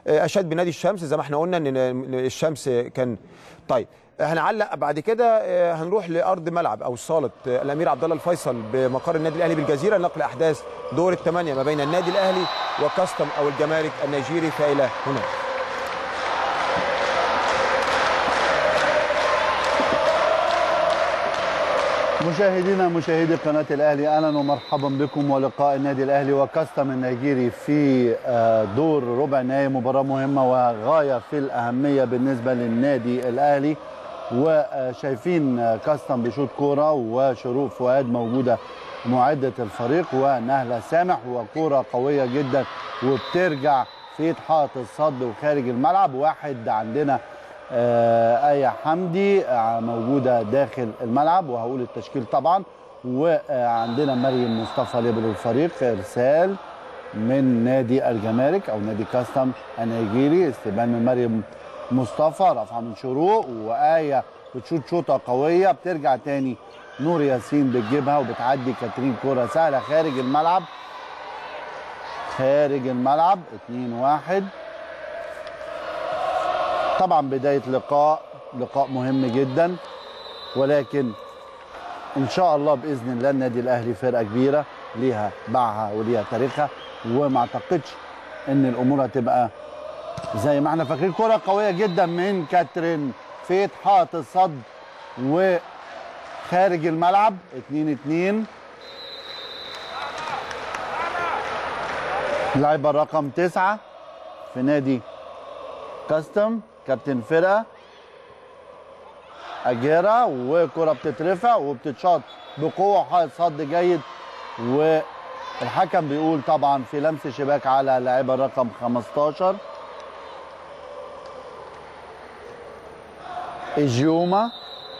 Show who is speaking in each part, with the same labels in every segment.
Speaker 1: آه، اشاد بنادي الشمس زي ما احنا قلنا ان إن الشمس كان طيب هنعلق بعد كده آه، هنروح لارض ملعب او صاله آه، الامير عبد الله الفيصل بمقر النادي الاهلي بالجزيره نقل احداث دور الثمانيه ما بين النادي الاهلي وكاستم او الجمارك النيجيري فالى هناك
Speaker 2: مشاهدينا مشاهدي قناة الأهلي أهلا ومرحبا بكم ولقاء النادي الأهلي وكاستم النيجيري في آه، دور ربع نهائي مباراة مهمة وغاية في الأهمية بالنسبة للنادي الأهلي وشايفين آه، كاستم بيشوط كورة وشروق فؤاد موجودة معدة الفريق ونهلة سامح وكورة قوية جدا وبترجع في حائط الصد وخارج الملعب واحد عندنا آه، آية حمدي آه، موجودة داخل الملعب وهقول التشكيل طبعا وعندنا مريم مصطفى ليبل الفريق إرسال من نادي الجمارك أو نادي كاستم النيجيري استقبال من مريم مصطفى رفعة من شروق وآية بتشوط شوطة قوية بترجع تاني نور ياسين بتجيبها وبتعدي كاترين كرة سهلة خارج الملعب خارج الملعب 2 1 طبعا بداية لقاء لقاء مهم جدا ولكن ان شاء الله باذن الله النادي الاهلي فرقه كبيره ليها باعها وليها تاريخها وما اعتقدش ان الامور هتبقى زي ما احنا فاكرين كره قويه جدا من كاترين في حائط الصد وخارج الملعب 2 2 لاعبة رقم تسعة في نادي كاستم كابتن فرقة أجيرة وكرة بتترفع وبتتشاط بقوة حائط صد جيد والحكم بيقول طبعا في لمس شباك على لاعبة رقم 15 إجيوما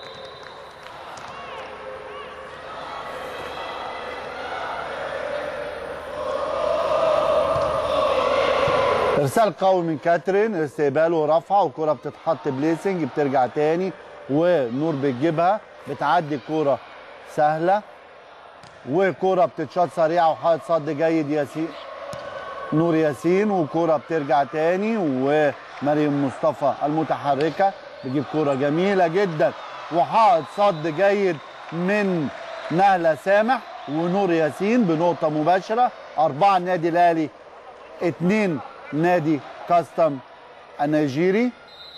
Speaker 2: ارسال قوي من كاترين استقبال ورفعه وكره بتتحط بليسنج بترجع تاني ونور بتجيبها بتعدي الكوره سهله وكوره بتتشاط سريعه وحائط صد جيد ياسين نور ياسين وكوره بترجع تاني ومريم مصطفى المتحركه بتجيب كوره جميله جدا وحائط صد جيد من نهله سامح ونور ياسين بنقطه مباشره اربعه النادي الاهلي اتنين نادي كاستم النيجيري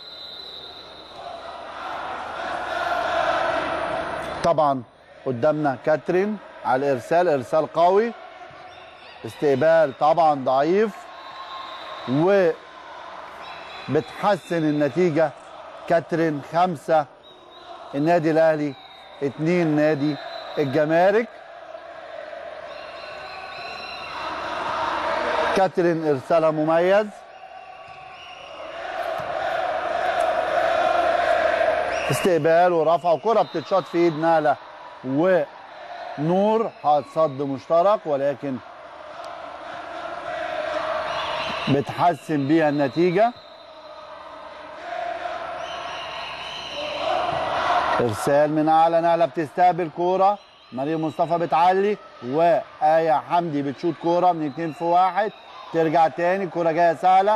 Speaker 2: طبعا قدامنا كاترين على الارسال ارسال قوي استقبال طبعا ضعيف و بتحسن النتيجة كاترين خمسة النادي الأهلي اتنين نادي الجمارك كاترين ارسالها مميز استقبال ورفع وكرة بتتشاط في ايد ناله ونور حاط صد مشترك ولكن بتحسن بيها النتيجة ارسال من اعلى نهله بتستقبل كوره مريم مصطفى بتعلي وآية حمدي بتشوط كوره من اتنين في واحد ترجع تاني كوره جايه سهله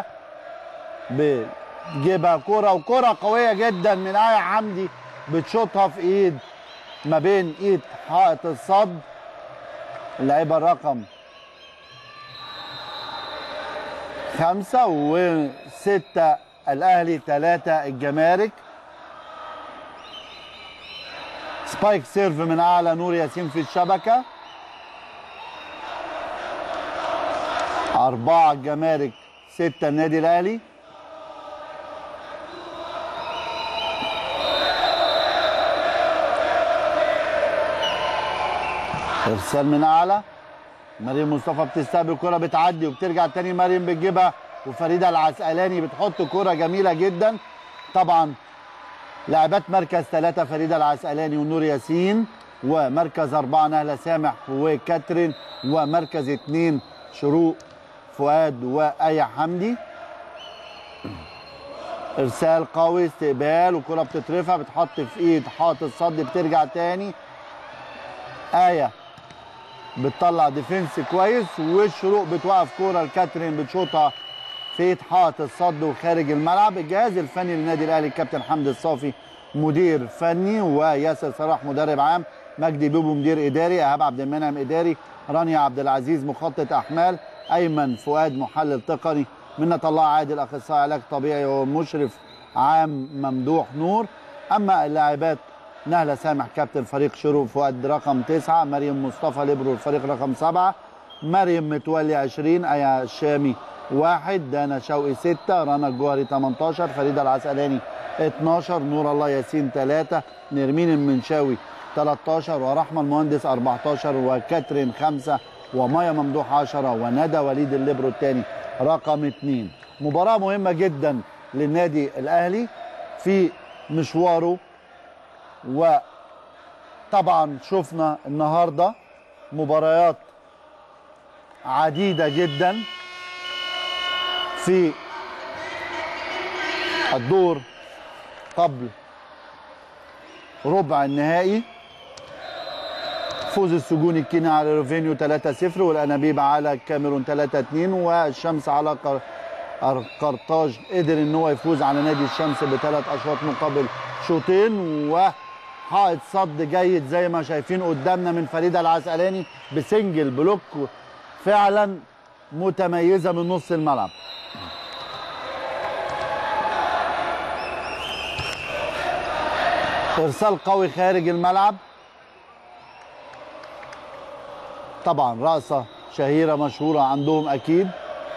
Speaker 2: بتجيبها كوره وكوره قويه جدا من آية حمدي بتشوطها في ايد ما بين ايد حائط الصد اللعيبه الرقم خمسة وستة الأهلي ثلاثة الجمارك سبايك سيرف من أعلى نور ياسين في الشبكة أربعة الجمارك ستة النادي الأهلي إرسال من أعلى مريم مصطفى بتستقبل كرة بتعدي وبترجع تاني مريم بتجيبها وفريدة العسقلاني بتحط كرة جميلة جدا طبعا لاعبات مركز ثلاثة فريدة العسقلاني ونور ياسين ومركز أربعة نهلة سامح وكاترين ومركز اثنين شروق فؤاد وآية حمدي إرسال قوي استقبال وكرة بتترفع بتحط في إيد حاط الصد بترجع تاني آية بتطلع ديفنس كويس والشروق بتوقف كوره لكاترين بتشوطها في إتحاد الصد وخارج الملعب الجهاز الفني للنادي الأهلي الكابتن حمدي الصافي مدير فني وياسر صلاح مدرب عام مجدي بيبو مدير إداري إيهاب عبد المنعم إداري رانيا عبد العزيز مخطط أحمال أيمن فؤاد محلل تقني منة الله عادل أخصائي علاج طبيعي ومشرف عام ممدوح نور أما اللاعبات نهلة سامح كابتن فريق شروق فؤاد رقم تسعة مريم مصطفى ليبرو الفريق رقم سبعة مريم متولي 20 ايا الشامي واحد دانا شوقي ستة رنا الجوهري 18 فريدة العسقلاني 12 نور الله ياسين 3 نرمين المنشاوي 13 ورحمة المهندس 14 وكاترين 5 ومايا ممدوح 10 وندى وليد الليبرو الثاني رقم 2 مباراة مهمة جدا للنادي الأهلي في مشواره وطبعا شفنا النهارده مباريات عديدة جدا في الدور قبل ربع النهائي فوز السجون الكيني على روفينيو 3-0 والانابيب على الكاميرون 3-2 والشمس على قر... قرطاج قدر ان هو يفوز على نادي الشمس بثلاث اشواط مقابل شوطين وحائط صد جيد زي ما شايفين قدامنا من فريده العسقلاني بسنجل بلوك فعلا متميزه من نص الملعب ارسال قوي خارج الملعب طبعا رقصه شهيره مشهوره عندهم اكيد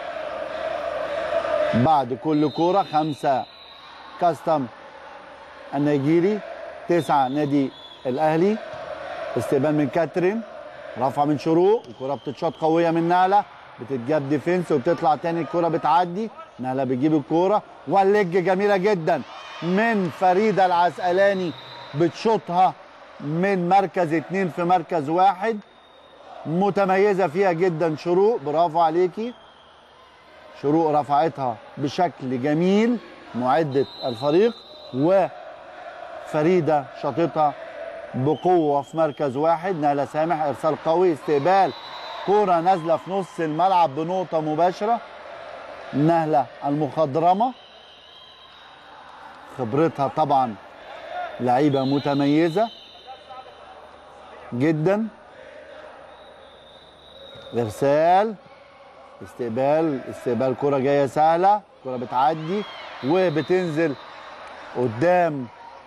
Speaker 2: بعد كل كوره خمسه كاستم النيجيري تسعه نادي الاهلي استقبال من كاترين رفع من شروق الكره بتتشاط قويه من نهله بتتجاب ديفنس وبتطلع تاني الكره بتعدي نهله بتجيب الكوره واللج جميله جدا من فريده العسقلاني بتشوطها من مركز اتنين في مركز واحد متميزه فيها جدا شروق برافو عليكي شروق رفعتها بشكل جميل معده الفريق وفريده شاطتها بقوه في مركز واحد نهله سامح ارسال قوي استقبال كوره نازله في نص الملعب بنقطه مباشره نهله المخضرمه خبرتها طبعا لعيبه متميزه جدا ارسال استقبال استقبال كرة جاية سهلة كرة بتعدي وبتنزل قدام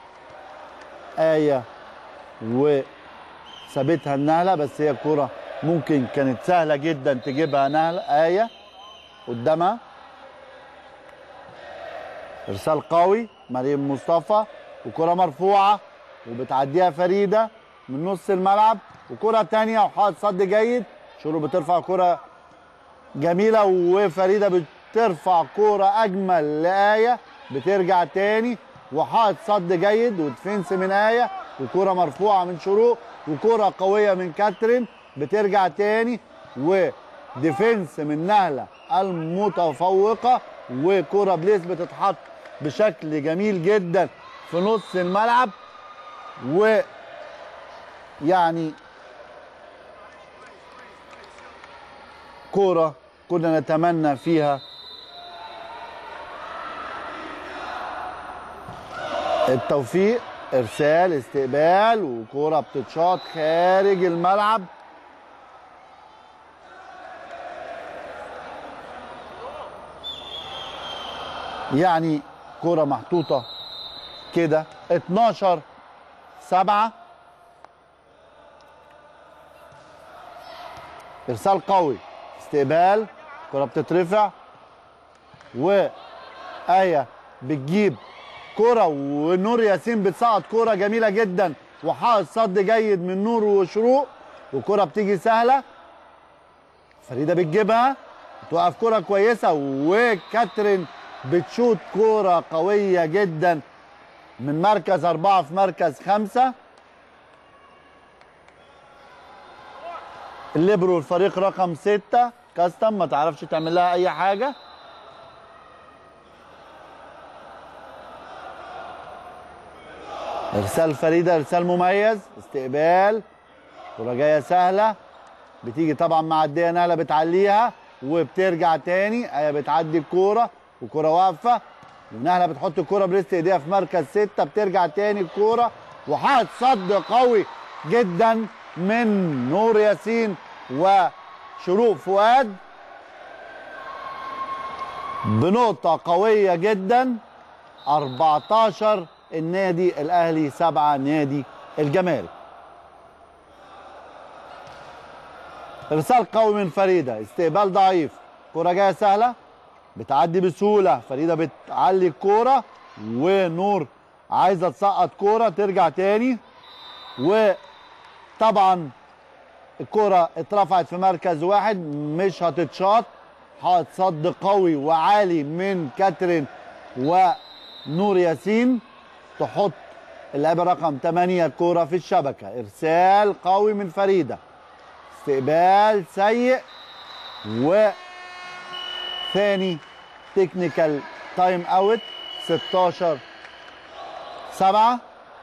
Speaker 2: آية وسابتها النهلة بس هي كرة ممكن كانت سهلة جدا تجيبها نهلة آية قدامها إرسال قوي مريم مصطفى وكرة مرفوعة وبتعديها فريدة من نص الملعب وكرة تانية وحائط صد جيد شروق بترفع كرة جميلة وفريدة بترفع كورة أجمل لآية بترجع تاني وحائط صد جيد ودفنس من آية وكرة مرفوعة من شروق وكرة قوية من كاترين بترجع تاني وديفنس من نهلة المتفوقة وكرة بليس بتتحط بشكل جميل جدا في نص الملعب و يعني كورة كنا نتمنى فيها التوفيق ارسال استقبال وكوره بتتشاط خارج الملعب يعني كوره محطوطه كده 12 7 ارسال قوي استقبال كره بتترفع وآية بتجيب كرة ونور ياسين بتسقط كرة جميلة جدا وحائط صد جيد من نور وشروق وكرة بتيجي سهلة فريدة بتجيبها توقف كرة كويسة وكاترين بتشوط كرة قوية جدا من مركز أربعة في مركز خمسة الليبرو الفريق رقم ستة كاستم ما تعرفش تعمل لها أي حاجة ارسال فريده ارسال مميز استقبال كره جايه سهله بتيجي طبعا معديه نهله بتعليها وبترجع تاني ايه بتعدي الكوره وكوره واقفه ونهله بتحط الكوره بريست ايديها في مركز ستة بترجع تاني الكوره وحاط صد قوي جدا من نور ياسين وشروق فؤاد بنقطة قوية جدا 14 النادي الأهلي 7 نادي الجمارك إرسال قوي من فريدة استقبال ضعيف كرة جاية سهلة بتعدي بسهولة فريدة بتعلي الكورة ونور عايزة تسقط كورة ترجع تاني وطبعا الكرة اترفعت في مركز واحد مش هتتشاط حاط صد قوي وعالي من كاترين ونور ياسين تحط اللاعب رقم 8 الكرة في الشبكة ارسال قوي من فريدة استقبال سيء وثاني تكنيكال تايم اوت 16 7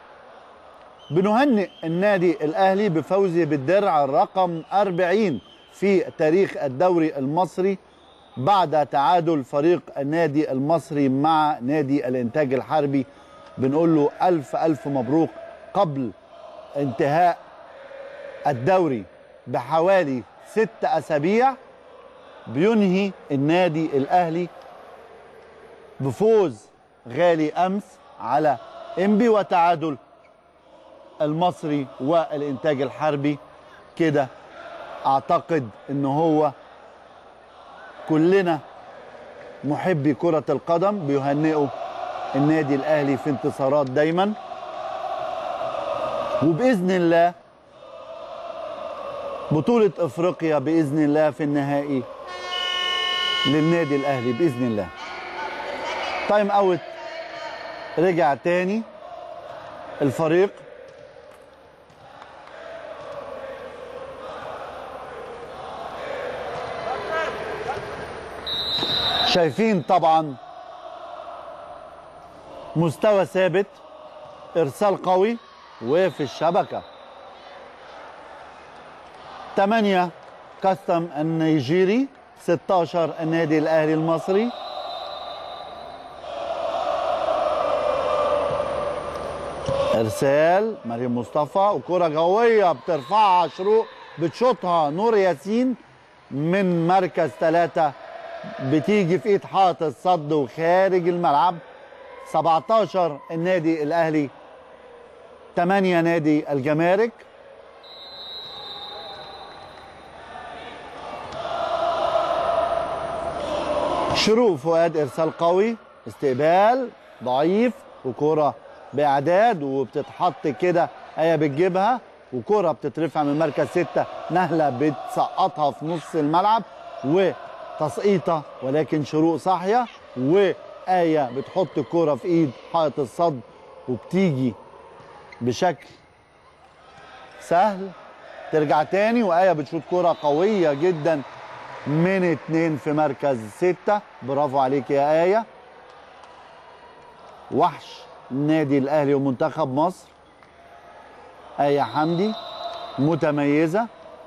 Speaker 2: بنهنئ النادي الاهلي بفوزه بالدرع الرقم 40 في تاريخ الدوري المصري بعد تعادل فريق النادي المصري مع نادي الانتاج الحربي بنقول له الف الف مبروك قبل انتهاء الدوري بحوالي ست اسابيع بينهي النادي الاهلي بفوز غالي امس على انبي وتعادل المصري والانتاج الحربي كده اعتقد ان هو كلنا محبي كرة القدم بيهنئوا النادي الاهلي في انتصارات دايما وباذن الله بطولة افريقيا باذن الله في النهائي للنادي الاهلي باذن الله تايم اوت رجع تاني الفريق شايفين طبعا مستوى ثابت ارسال قوي وفي الشبكه 8 كاستم النيجيري 16 النادي الاهلي المصري ارسال مريم مصطفى وكره قويه بترفعها شروق بتشوطها نور ياسين من مركز ثلاثة بتيجي في ايد حائط الصد وخارج الملعب 17 النادي الاهلي 8 نادي الجمارك شروق فؤاد ارسال قوي استقبال ضعيف وكرة باعداد وبتتحط كده هي بتجيبها وكرة بتترفع من مركز ستة نهلة بتسقطها في نص الملعب وتسقيطة ولكن شروق صاحية وآية بتحط الكرة في ايد حائط الصد وبتيجي بشكل سهل ترجع تاني وآية بتشوط كرة قوية جدا من اتنين في مركز ستة برافو عليك يا آية وحش النادي الأهلي ومنتخب مصر آية حمدي متميزة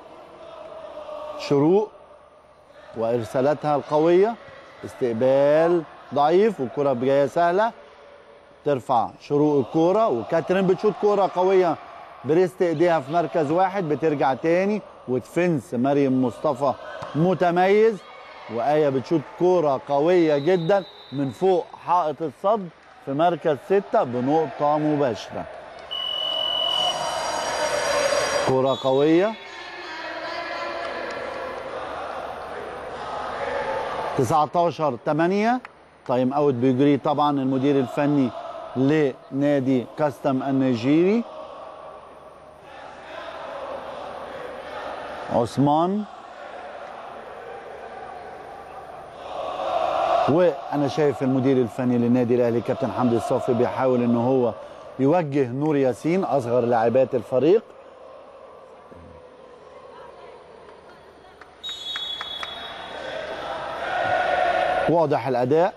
Speaker 2: شروق وإرسالاتها القوية استقبال ضعيف والكرة جاية سهلة ترفع شروق الكورة وكاترين بتشوط كورة قوية بريست ايديها في مركز واحد بترجع تاني وتفنس مريم مصطفى متميز وآية بتشوط كورة قوية جدا من فوق حائط الصد في مركز ستة بنقطة مباشرة كرة قوية 19 8 تايم اوت بيجري طبعا المدير الفني لنادي كاستم النيجيري عثمان وانا شايف المدير الفني للنادي الاهلي كابتن حمدي الصافي بيحاول ان هو يوجه نور ياسين اصغر لاعبات الفريق واضح الاداء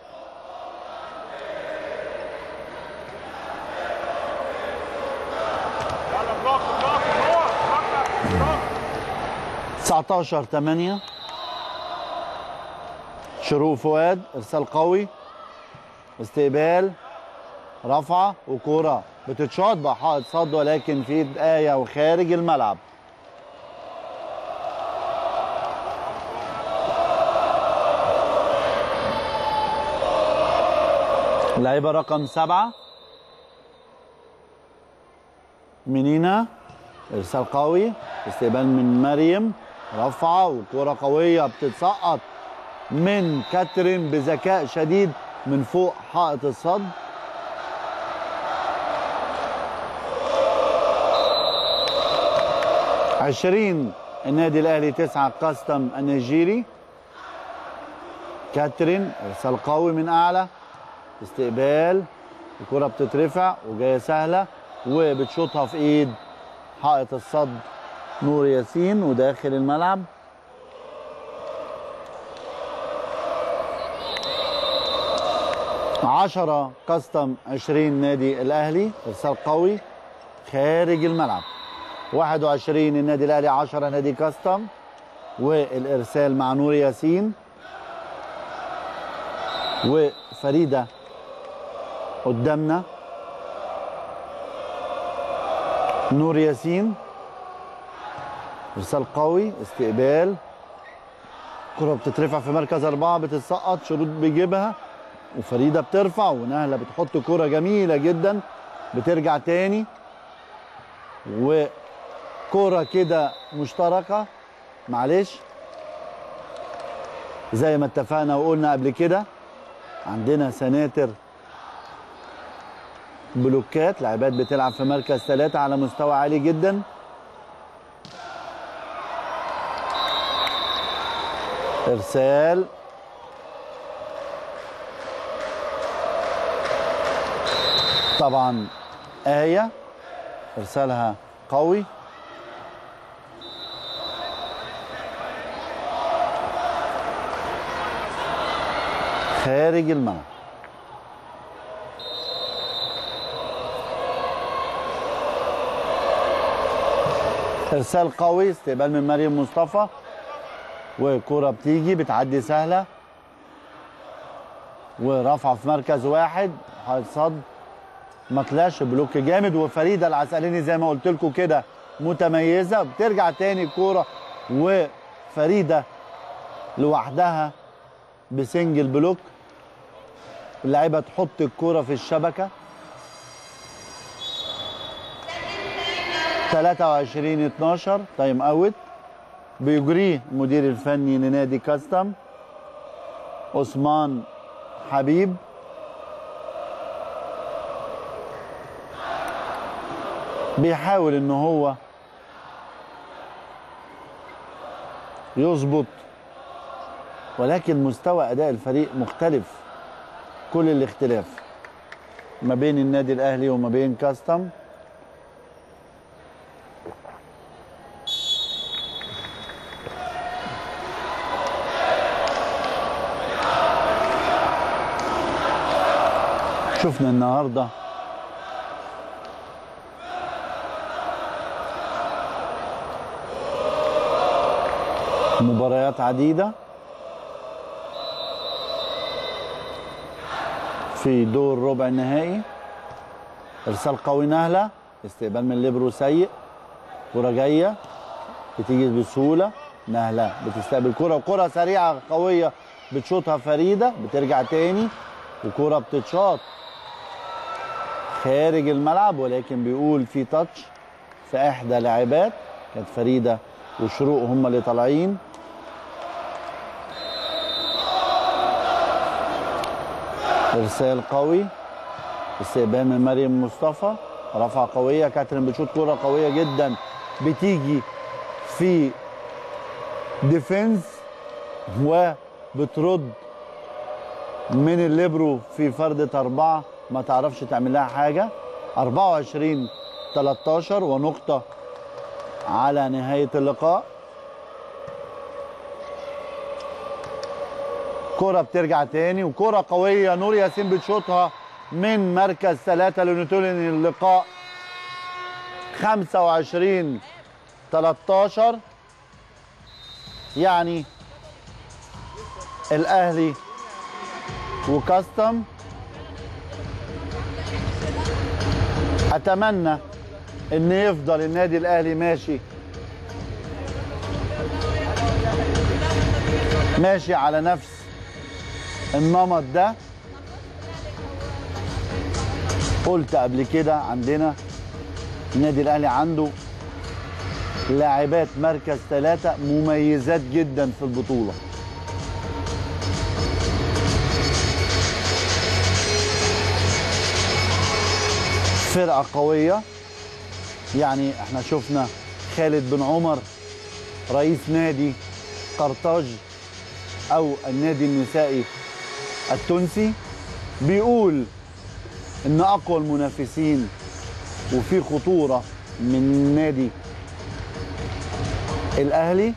Speaker 3: يلا بلوك بلوك بلوك بلوك
Speaker 2: 19 8 شروق فؤاد ارسال قوي استقبال رفعه وكوره بتتشاط بحائط صد ولكن في دقايه وخارج الملعب اللعيبه رقم سبعه منينا ارسال قوي استقبال من مريم رفعه وكوره قويه بتتسقط من كاترين بذكاء شديد من فوق حائط الصد عشرين النادي الاهلي تسعة كاستم النيجيري كاترين ارسال قوي من اعلى استقبال الكرة بتترفع وجاية سهلة وبتشوطها في ايد حائط الصد نور ياسين وداخل الملعب عشرة كاستم عشرين نادي الأهلي إرسال قوي خارج الملعب واحد وعشرين النادي الأهلي عشرة نادي كاستم والإرسال مع نور ياسين وفريدة قدامنا نور ياسين ارسال قوي استقبال كرة بتترفع في مركز أربعة بتتسقط شروط بيجيبها وفريدة بترفع ونهلة بتحط كرة جميلة جدا بترجع تاني وكرة كده مشتركة معلش زي ما اتفقنا وقلنا قبل كده عندنا سناتر بلوكات لاعبات بتلعب في مركز ثلاثة على مستوى عالي جدا ارسال طبعا آية ارسالها قوي خارج الملعب ارسال قوي استقبال من مريم مصطفى وكرة بتيجي بتعدي سهلة ورفعة في مركز واحد هيتصد ما طلعش بلوك جامد وفريدة العسقليني زي ما قلت لكم كده متميزة بترجع تاني الكورة وفريدة لوحدها بسنجل بلوك اللعيبة تحط الكورة في الشبكة 23 12 تايم اوت بيجريه المدير الفني لنادي كاستم عثمان حبيب بيحاول ان هو يظبط ولكن مستوى اداء الفريق مختلف كل الاختلاف ما بين النادي الاهلي وما بين كاستم شفنا النهارده مباريات عديدة في دور ربع النهائي ارسال قوي نهلة استقبال من ليبرو سيء كرة جاية بتيجي بسهولة نهلة بتستقبل كرة وكرة سريعة قوية بتشوطها فريدة بترجع تاني وكرة بتتشاط خارج الملعب ولكن بيقول في تاتش في احدى لاعبات كانت فريده وشروق هم اللي طالعين ارسال قوي استقبال من مريم مصطفى رفعه قويه كاترين بتشوط كوره قويه جدا بتيجي في ديفنس وبترد من الليبرو في فردة أربعة ما تعرفش تعمل لها حاجة 24 13 ونقطة على نهاية اللقاء كرة بترجع تاني وكرة قوية نور ياسين بتشوطها من مركز ثلاثة لنتولن اللقاء 25 13 يعني الاهلي وكاستم اتمنى ان يفضل النادي الاهلي ماشي ماشي على نفس النمط ده قلت قبل كده عندنا النادي الاهلي عنده لاعبات مركز ثلاثة مميزات جدا في البطولة فرقة قوية يعني احنا شفنا خالد بن عمر رئيس نادي قرطاج او النادي النسائي التونسي بيقول ان اقوى المنافسين وفي خطورة من نادي الاهلي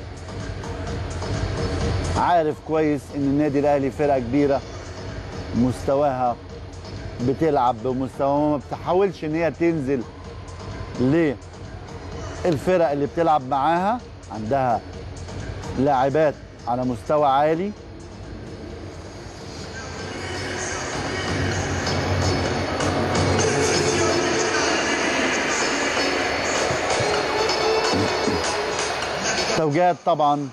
Speaker 2: عارف كويس ان النادي الاهلي فرقة كبيرة مستواها بتلعب بمستوى ما بتحاولش ان هي تنزل للفرق اللي بتلعب معاها عندها لاعبات على مستوى عالي توجيهات طبعا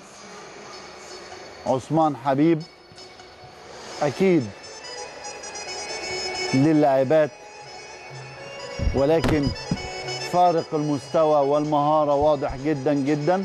Speaker 2: عثمان حبيب اكيد للاعبات ولكن فارق المستوى والمهارة واضح جدا جدا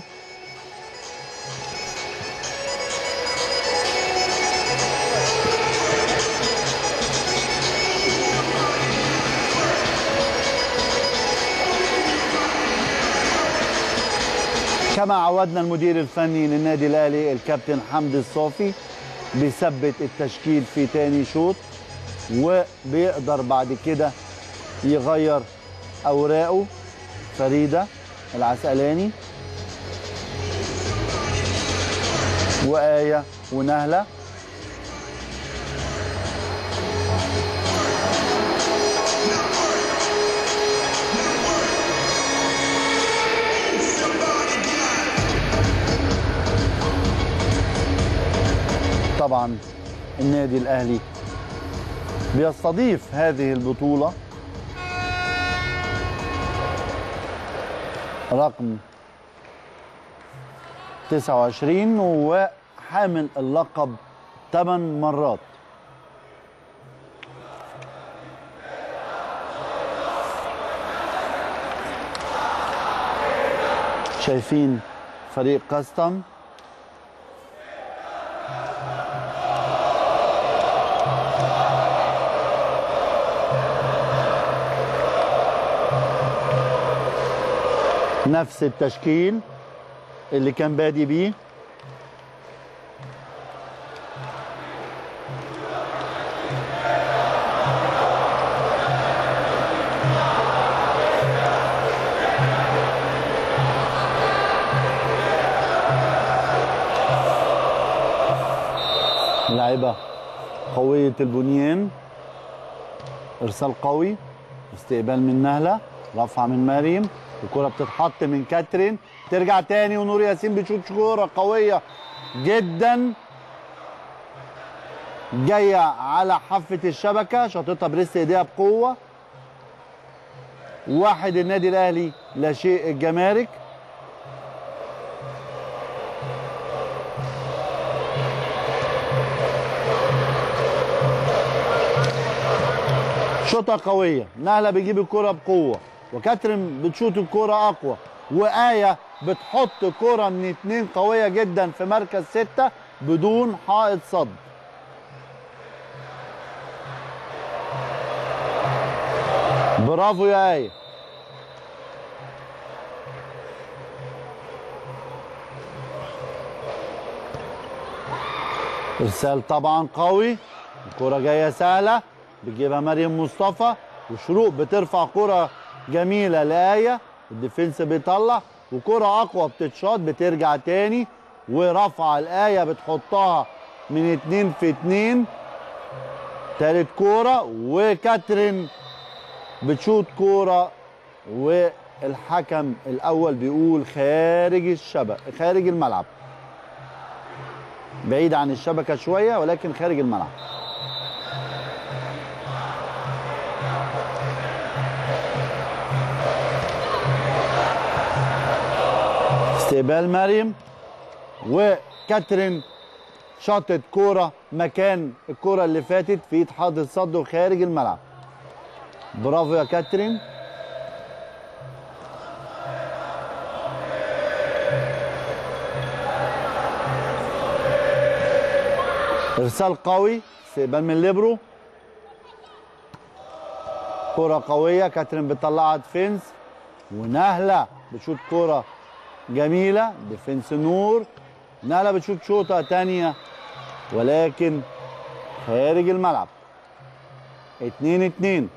Speaker 2: كما عودنا المدير الفني للنادي الاهلي الكابتن حمدي الصافي بيثبت التشكيل في تاني شوط وبيقدر بعد كده يغير اوراقه فريده العسقلاني وآية ونهلة طبعا النادي الأهلي بيستضيف هذه البطولة رقم 29 وحامل اللقب 8 مرات شايفين فريق كاستم نفس التشكيل اللي كان بادي بيه لعبة قوية البنيان إرسال قوي استقبال من نهلة رفعة من مريم الكرة بتتحط من كاترين ترجع تاني ونور ياسين بتشوط كورة قوية جدا جاية على حافة الشبكة شاططها بريست ايديها بقوة واحد النادي الاهلي لا شيء الجمارك شوطة قوية نهلة بيجيب الكرة بقوة وكاترين بتشوط الكرة أقوى وآية بتحط كرة من اتنين قوية جدا في مركز ستة بدون حائط صد برافو يا آية إرسال طبعا قوي الكرة جاية سهلة بتجيبها مريم مصطفى وشروق بترفع كرة جميلة لآية الديفنس بيطلع وكرة أقوى بتتشاط بترجع تاني ورفع الآية بتحطها من اتنين في اتنين تالت كورة وكاترين بتشوط كورة والحكم الأول بيقول خارج الشبك خارج الملعب بعيد عن الشبكه شويه ولكن خارج الملعب استقبال مريم وكاترين شاطت كوره مكان الكوره اللي فاتت في ايد حاضر صد وخارج الملعب برافو يا كاترين ارسال قوي استقبال من ليبرو كرة قوية كاترين بتطلعها ديفنس ونهلة بتشوط كرة جميلة ديفنس نور نهلة بتشوط شوطة تانية ولكن خارج الملعب اتنين اتنين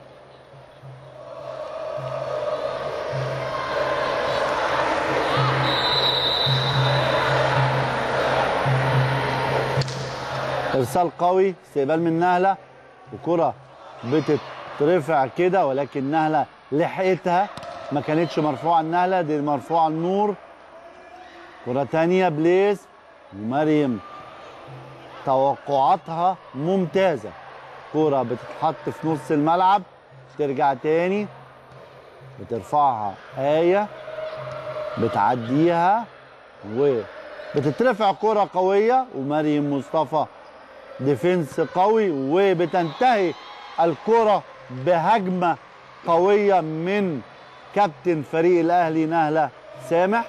Speaker 2: ارسال قوي استقبال من نهله وكره بتترفع كده ولكن نهله لحقتها ما كانتش مرفوعه النهله دي مرفوعه النور كره تانية بليز ومريم توقعاتها ممتازه كره بتتحط في نص الملعب ترجع تاني بترفعها آية بتعديها وبتترفع كرة قوية ومريم مصطفى ديفنس قوي وبتنتهي الكرة بهجمة قوية من كابتن فريق الأهلي نهلة سامح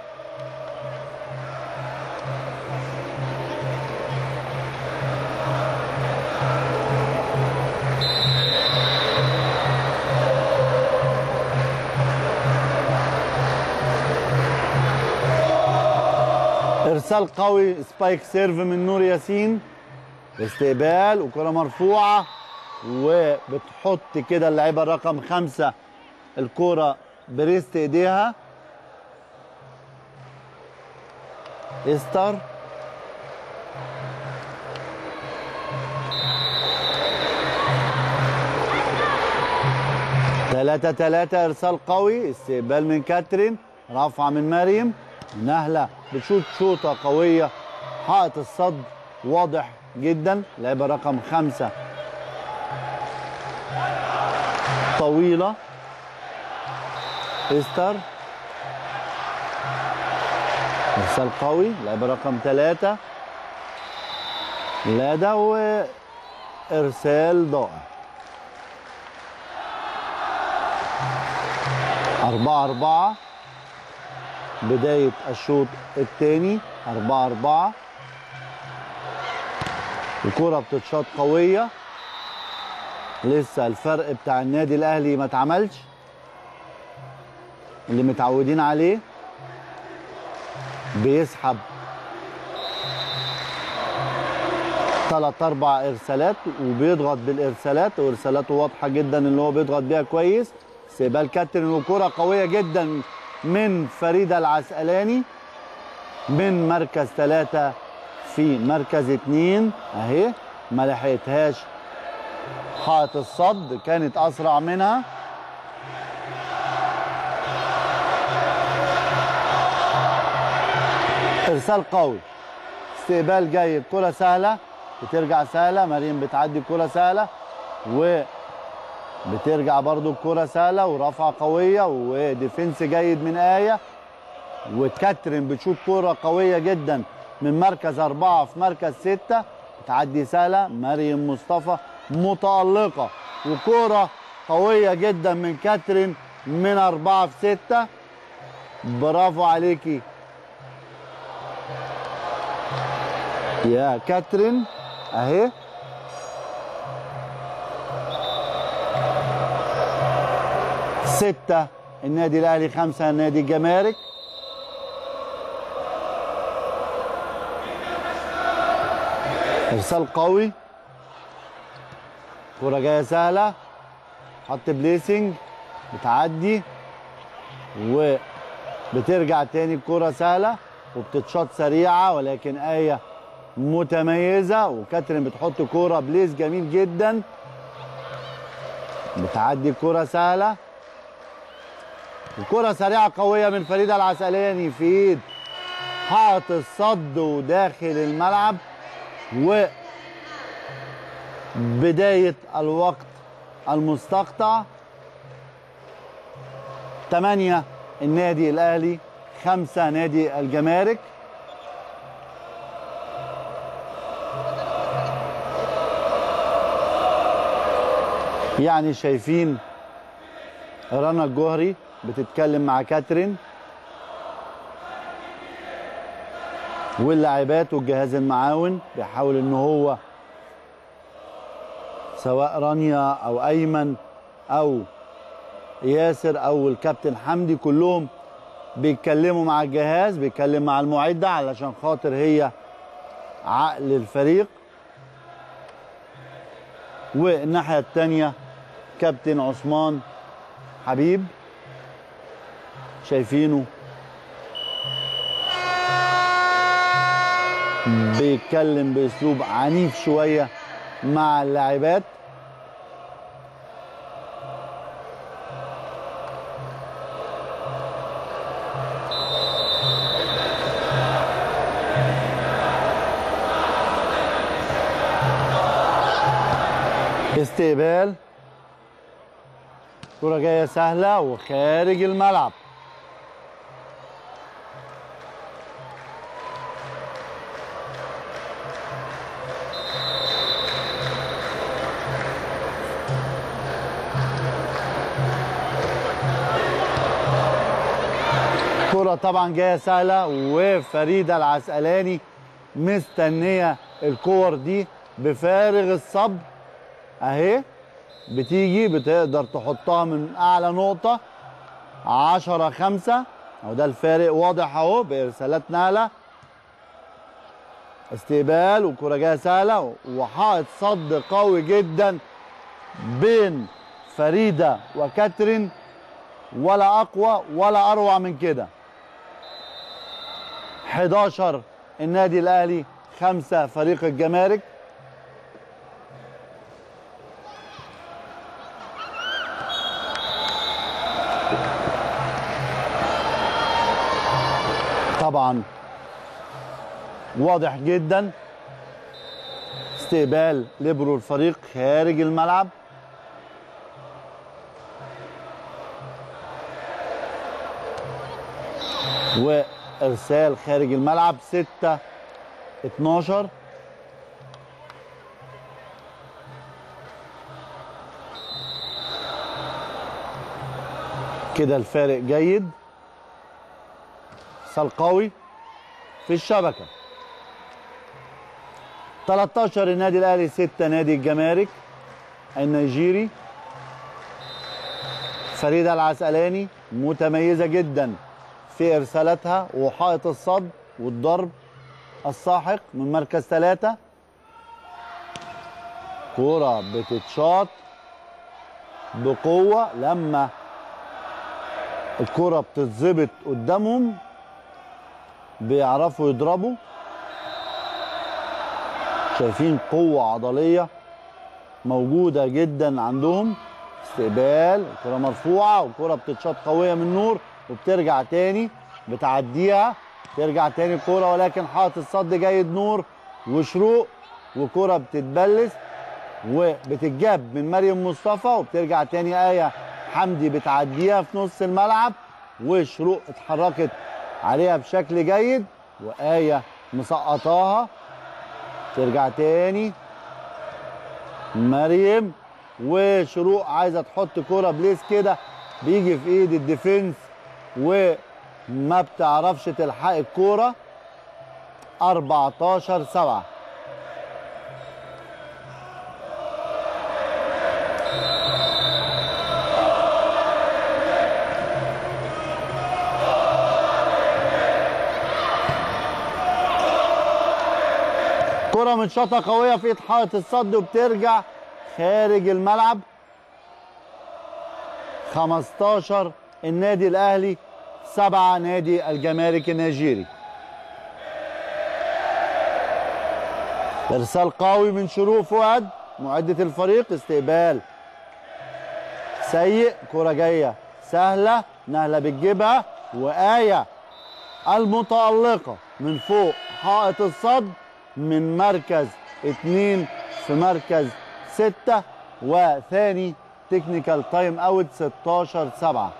Speaker 2: ارسال قوي سبايك سيرف من نور ياسين استقبال وكرة مرفوعة وبتحط كده اللعيبة الرقم خمسة الكرة بريست ايديها استر تلاتة تلاتة ارسال قوي استقبال من كاترين رفعة من مريم نهلة بتشوط شوطة قوية حائط الصد واضح جدا لعبة رقم خمسة طويلة استر ارسال قوي لعبة رقم ثلاثة لادا وارسال ضائع أربعة أربعة بداية الشوط الثاني أربعة أربعة الكرة بتتشاط قوية لسه الفرق بتاع النادي الأهلي ما اتعملش اللي متعودين عليه بيسحب ثلاث أربع إرسالات وبيضغط بالإرسالات وإرسالاته واضحة جدا اللي هو بيضغط بيها كويس استقبال كاترين وكرة قوية جدا من فريدة العسقلاني من مركز ثلاثة في مركز اتنين اهي ما لحقتهاش حائط الصد كانت اسرع منها ارسال قوي استقبال جيد كرة سهلة بترجع سهلة مريم بتعدي كرة سهلة و بترجع برضو الكرة سهلة ورفعة قوية وديفنس جيد من آية وكاترين بتشوط كرة قوية جدا من مركز أربعة في مركز ستة بتعدي سهلة مريم مصطفى متألقة وكرة قوية جدا من كاترين من أربعة في ستة برافو عليكي يا كاترين أهي ستة النادي الأهلي خمسة نادي الجمارك إرسال قوي كرة جاية سهلة حط بليسنج بتعدي وبترجع تاني الكرة سهلة وبتتشاط سريعة ولكن آية متميزة وكاترين بتحط كرة بليس جميل جدا بتعدي الكرة سهلة الكرة سريعة قوية من فريدة العسقلاني في ايد حائط الصد وداخل الملعب وبداية الوقت المستقطع ثمانية النادي الأهلي خمسة نادي الجمارك يعني شايفين رنا الجوهري بتتكلم مع كاترين واللاعبات والجهاز المعاون بيحاول ان هو سواء رانيا او ايمن او ياسر او الكابتن حمدي كلهم بيتكلموا مع الجهاز بيتكلم مع المعده علشان خاطر هي عقل الفريق والناحيه الثانيه كابتن عثمان حبيب شايفينه بيتكلم باسلوب عنيف شويه مع اللاعبات استقبال كرة جاية سهلة وخارج الملعب كرة طبعا جاية سهلة وفريدة العسقلاني مستنية الكور دي بفارغ الصبر اهي بتيجي بتقدر تحطها من اعلى نقطة عشرة خمسة اهو ده الفارق واضح اهو بارسالات نهلة استقبال وكرة جاية سهلة وحائط صد قوي جدا بين فريدة وكاترين ولا اقوى ولا اروع من كده 11 النادي الاهلي خمسة فريق الجمارك طبعا واضح جدا استقبال ليبرو الفريق خارج الملعب وارسال خارج الملعب 6 12 كده الفارق جيد ارسال قوي في الشبكه 13 النادي الاهلي 6 نادي الجمارك النيجيري فريده العسقلاني متميزه جدا في ارسالاتها وحائط الصد والضرب الساحق من مركز ثلاثة كرة بتتشاط بقوة لما الكرة بتتظبط قدامهم بيعرفوا يضربوا شايفين قوة عضلية موجودة جدا عندهم استقبال الكرة مرفوعة والكرة بتتشاط قوية من نور وبترجع تاني بتعديها ترجع تاني الكرة ولكن حاطط الصد جيد نور وشروق وكرة بتتبلس وبتتجاب من مريم مصطفى وبترجع تاني آية حمدي بتعديها في نص الملعب وشروق اتحركت عليها بشكل جيد وآية مسقطاها ترجع تاني مريم وشروق عايزه تحط كرة بليس كده بيجي في ايد الديفنس وما بتعرفش تلحق الكوره 14 7 كرة متشاطة قوية في ايد حائط الصد وبترجع خارج الملعب 15 النادي الاهلي 7 نادي الجمارك النيجيري ارسال قوي من شروق فؤاد معدة الفريق استقبال سيء كرة جاية سهلة نهلة بتجيبها وآية المتألقة من فوق حائط الصد من مركز اتنين في مركز ستة وثاني تكنيكال تايم اوت 16 7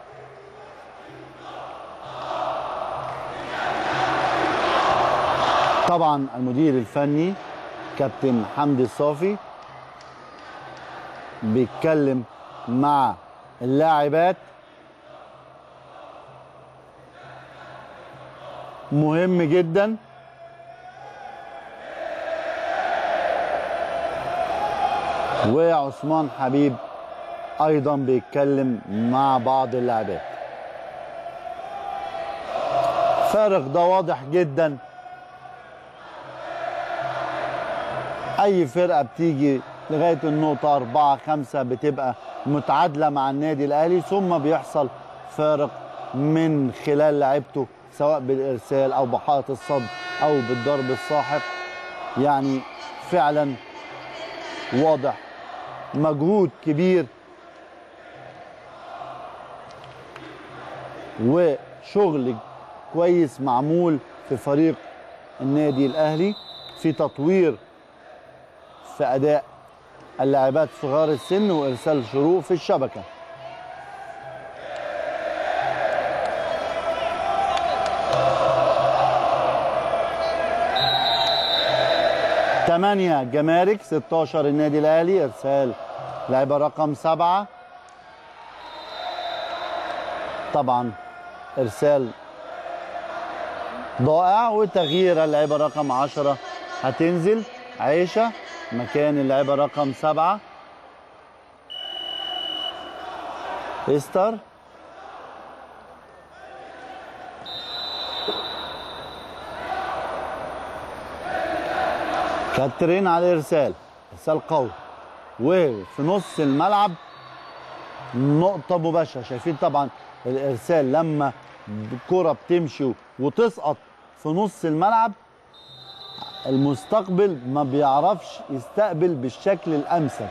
Speaker 2: طبعا المدير الفني كابتن حمدي الصافي بيتكلم مع اللاعبات مهم جدا وعثمان حبيب ايضا بيتكلم مع بعض اللاعبات فارق ده واضح جدا اي فرقه بتيجي لغايه النقطه أربعة خمسة بتبقى متعادله مع النادي الاهلي ثم بيحصل فارق من خلال لعيبته سواء بالارسال او بحائط الصد او بالضرب الساحق يعني فعلا واضح مجهود كبير وشغل كويس معمول في فريق النادي الاهلي في تطوير في اداء اللاعبات صغار السن وارسال شروق في الشبكه ثمانية جمارك 16 النادي الاهلي ارسال لاعبة رقم سبعة طبعا ارسال ضائع وتغيير اللاعبة رقم 10 هتنزل عيشة مكان اللاعبة رقم سبعة استر كاترين على الارسال ارسال قوي وفي نص الملعب نقطة مباشرة شايفين طبعا الارسال لما الكرة بتمشي وتسقط في نص الملعب المستقبل ما بيعرفش يستقبل بالشكل الامثل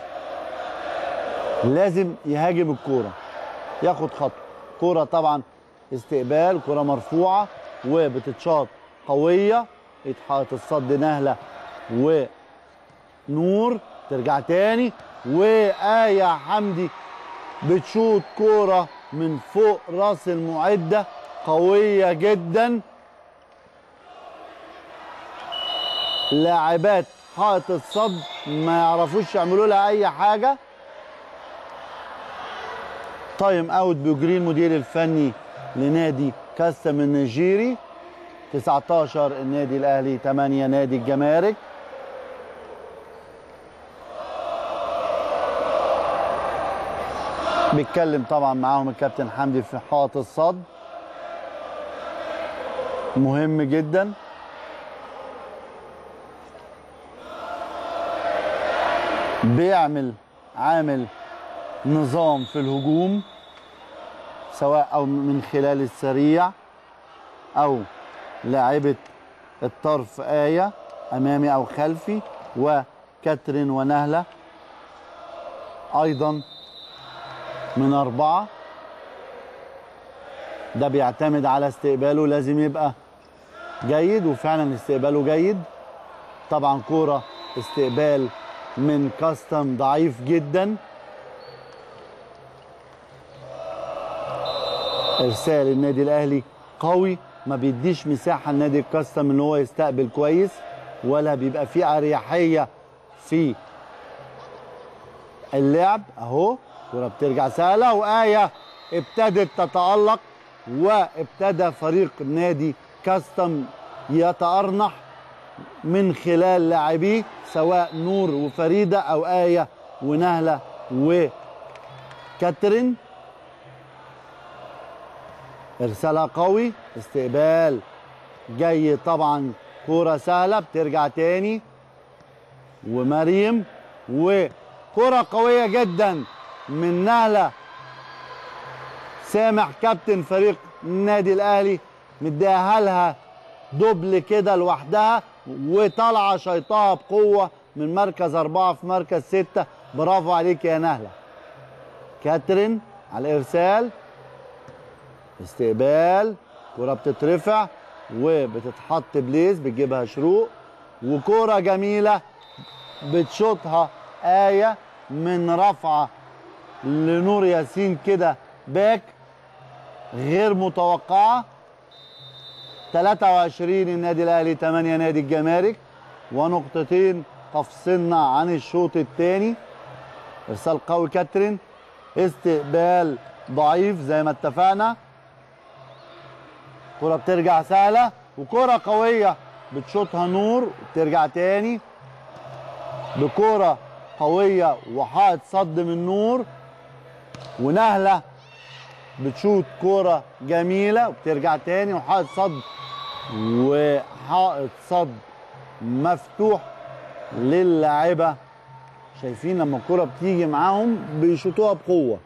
Speaker 2: لازم يهاجم الكوره ياخد خطوه كوره طبعا استقبال كوره مرفوعه وبتتشاط قويه اتحاد الصد نهله ونور ترجع تاني وآية حمدي بتشوط كوره من فوق راس المعده قويه جدا لاعبات حائط الصد ما يعرفوش يعملوا لها اي حاجه تايم اوت بيجري المدير الفني لنادي كاستم النيجيري 19 النادي الاهلي 8 نادي الجمارك بيتكلم طبعا معاهم الكابتن حمدي في حائط الصد مهم جدا بيعمل عامل نظام في الهجوم سواء او من خلال السريع او لاعبة الطرف آية أمامي أو خلفي وكاترين ونهلة أيضا من أربعة ده بيعتمد على استقباله لازم يبقى جيد وفعلا استقباله جيد طبعا كورة استقبال من كاستم ضعيف جدا ارسال النادي الاهلي قوي ما بيديش مساحه لنادي الكاستم ان هو يستقبل كويس ولا بيبقى فيه اريحيه في اللعب اهو كرة بترجع سهله وايه ابتدت تتالق وابتدى فريق نادي كاستم يتأرنح من خلال لاعبيه سواء نور وفريدة أو آية ونهلة وكاترين إرسالها قوي استقبال جاي طبعا كرة سهلة بترجع تاني ومريم وكرة قوية جدا من نهلة سامح كابتن فريق النادي الأهلي مديها لها دبل كده لوحدها وطالعه شيطها بقوه من مركز اربعه في مركز سته برافو عليك يا نهله. كاترين على الارسال استقبال كره بتترفع وبتتحط بليز بتجيبها شروق وكره جميله بتشوطها آية من رفعة لنور ياسين كده باك غير متوقعة 23 النادي الأهلي 8 نادي الجمارك ونقطتين تفصلنا عن الشوط الثاني ارسال قوي كاترين استقبال ضعيف زي ما اتفقنا كرة بترجع سهلة وكرة قوية بتشوطها نور وبترجع تاني بكرة قوية وحائط صد من نور ونهلة بتشوط كرة جميلة وبترجع تاني وحائط صد وحائط صد مفتوح للاعبة شايفين لما الكرة بتيجي معاهم بيشوطوها بقوة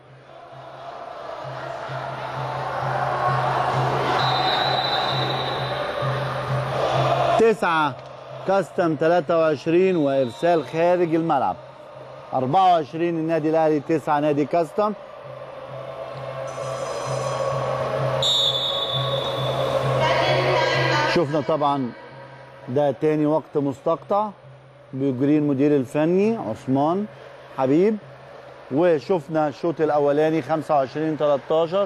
Speaker 2: تسعة كاستم 23 وإرسال خارج الملعب 24 النادي الأهلي 9 نادي كاستم شفنا طبعا ده تاني وقت مستقطع بيجريه المدير الفني عثمان حبيب وشفنا الشوط الاولاني 25 13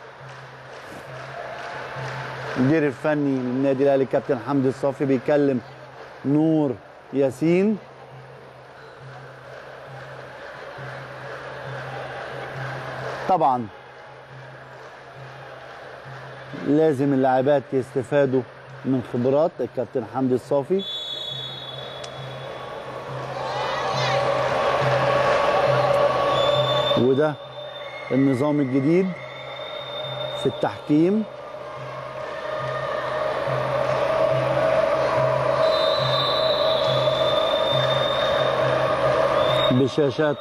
Speaker 2: المدير الفني للنادي الاهلي كابتن حمدي الصافي بيكلم نور ياسين طبعا لازم اللاعبات يستفادوا من خبرات الكابتن حمدي الصافي وده النظام الجديد في التحكيم بشاشات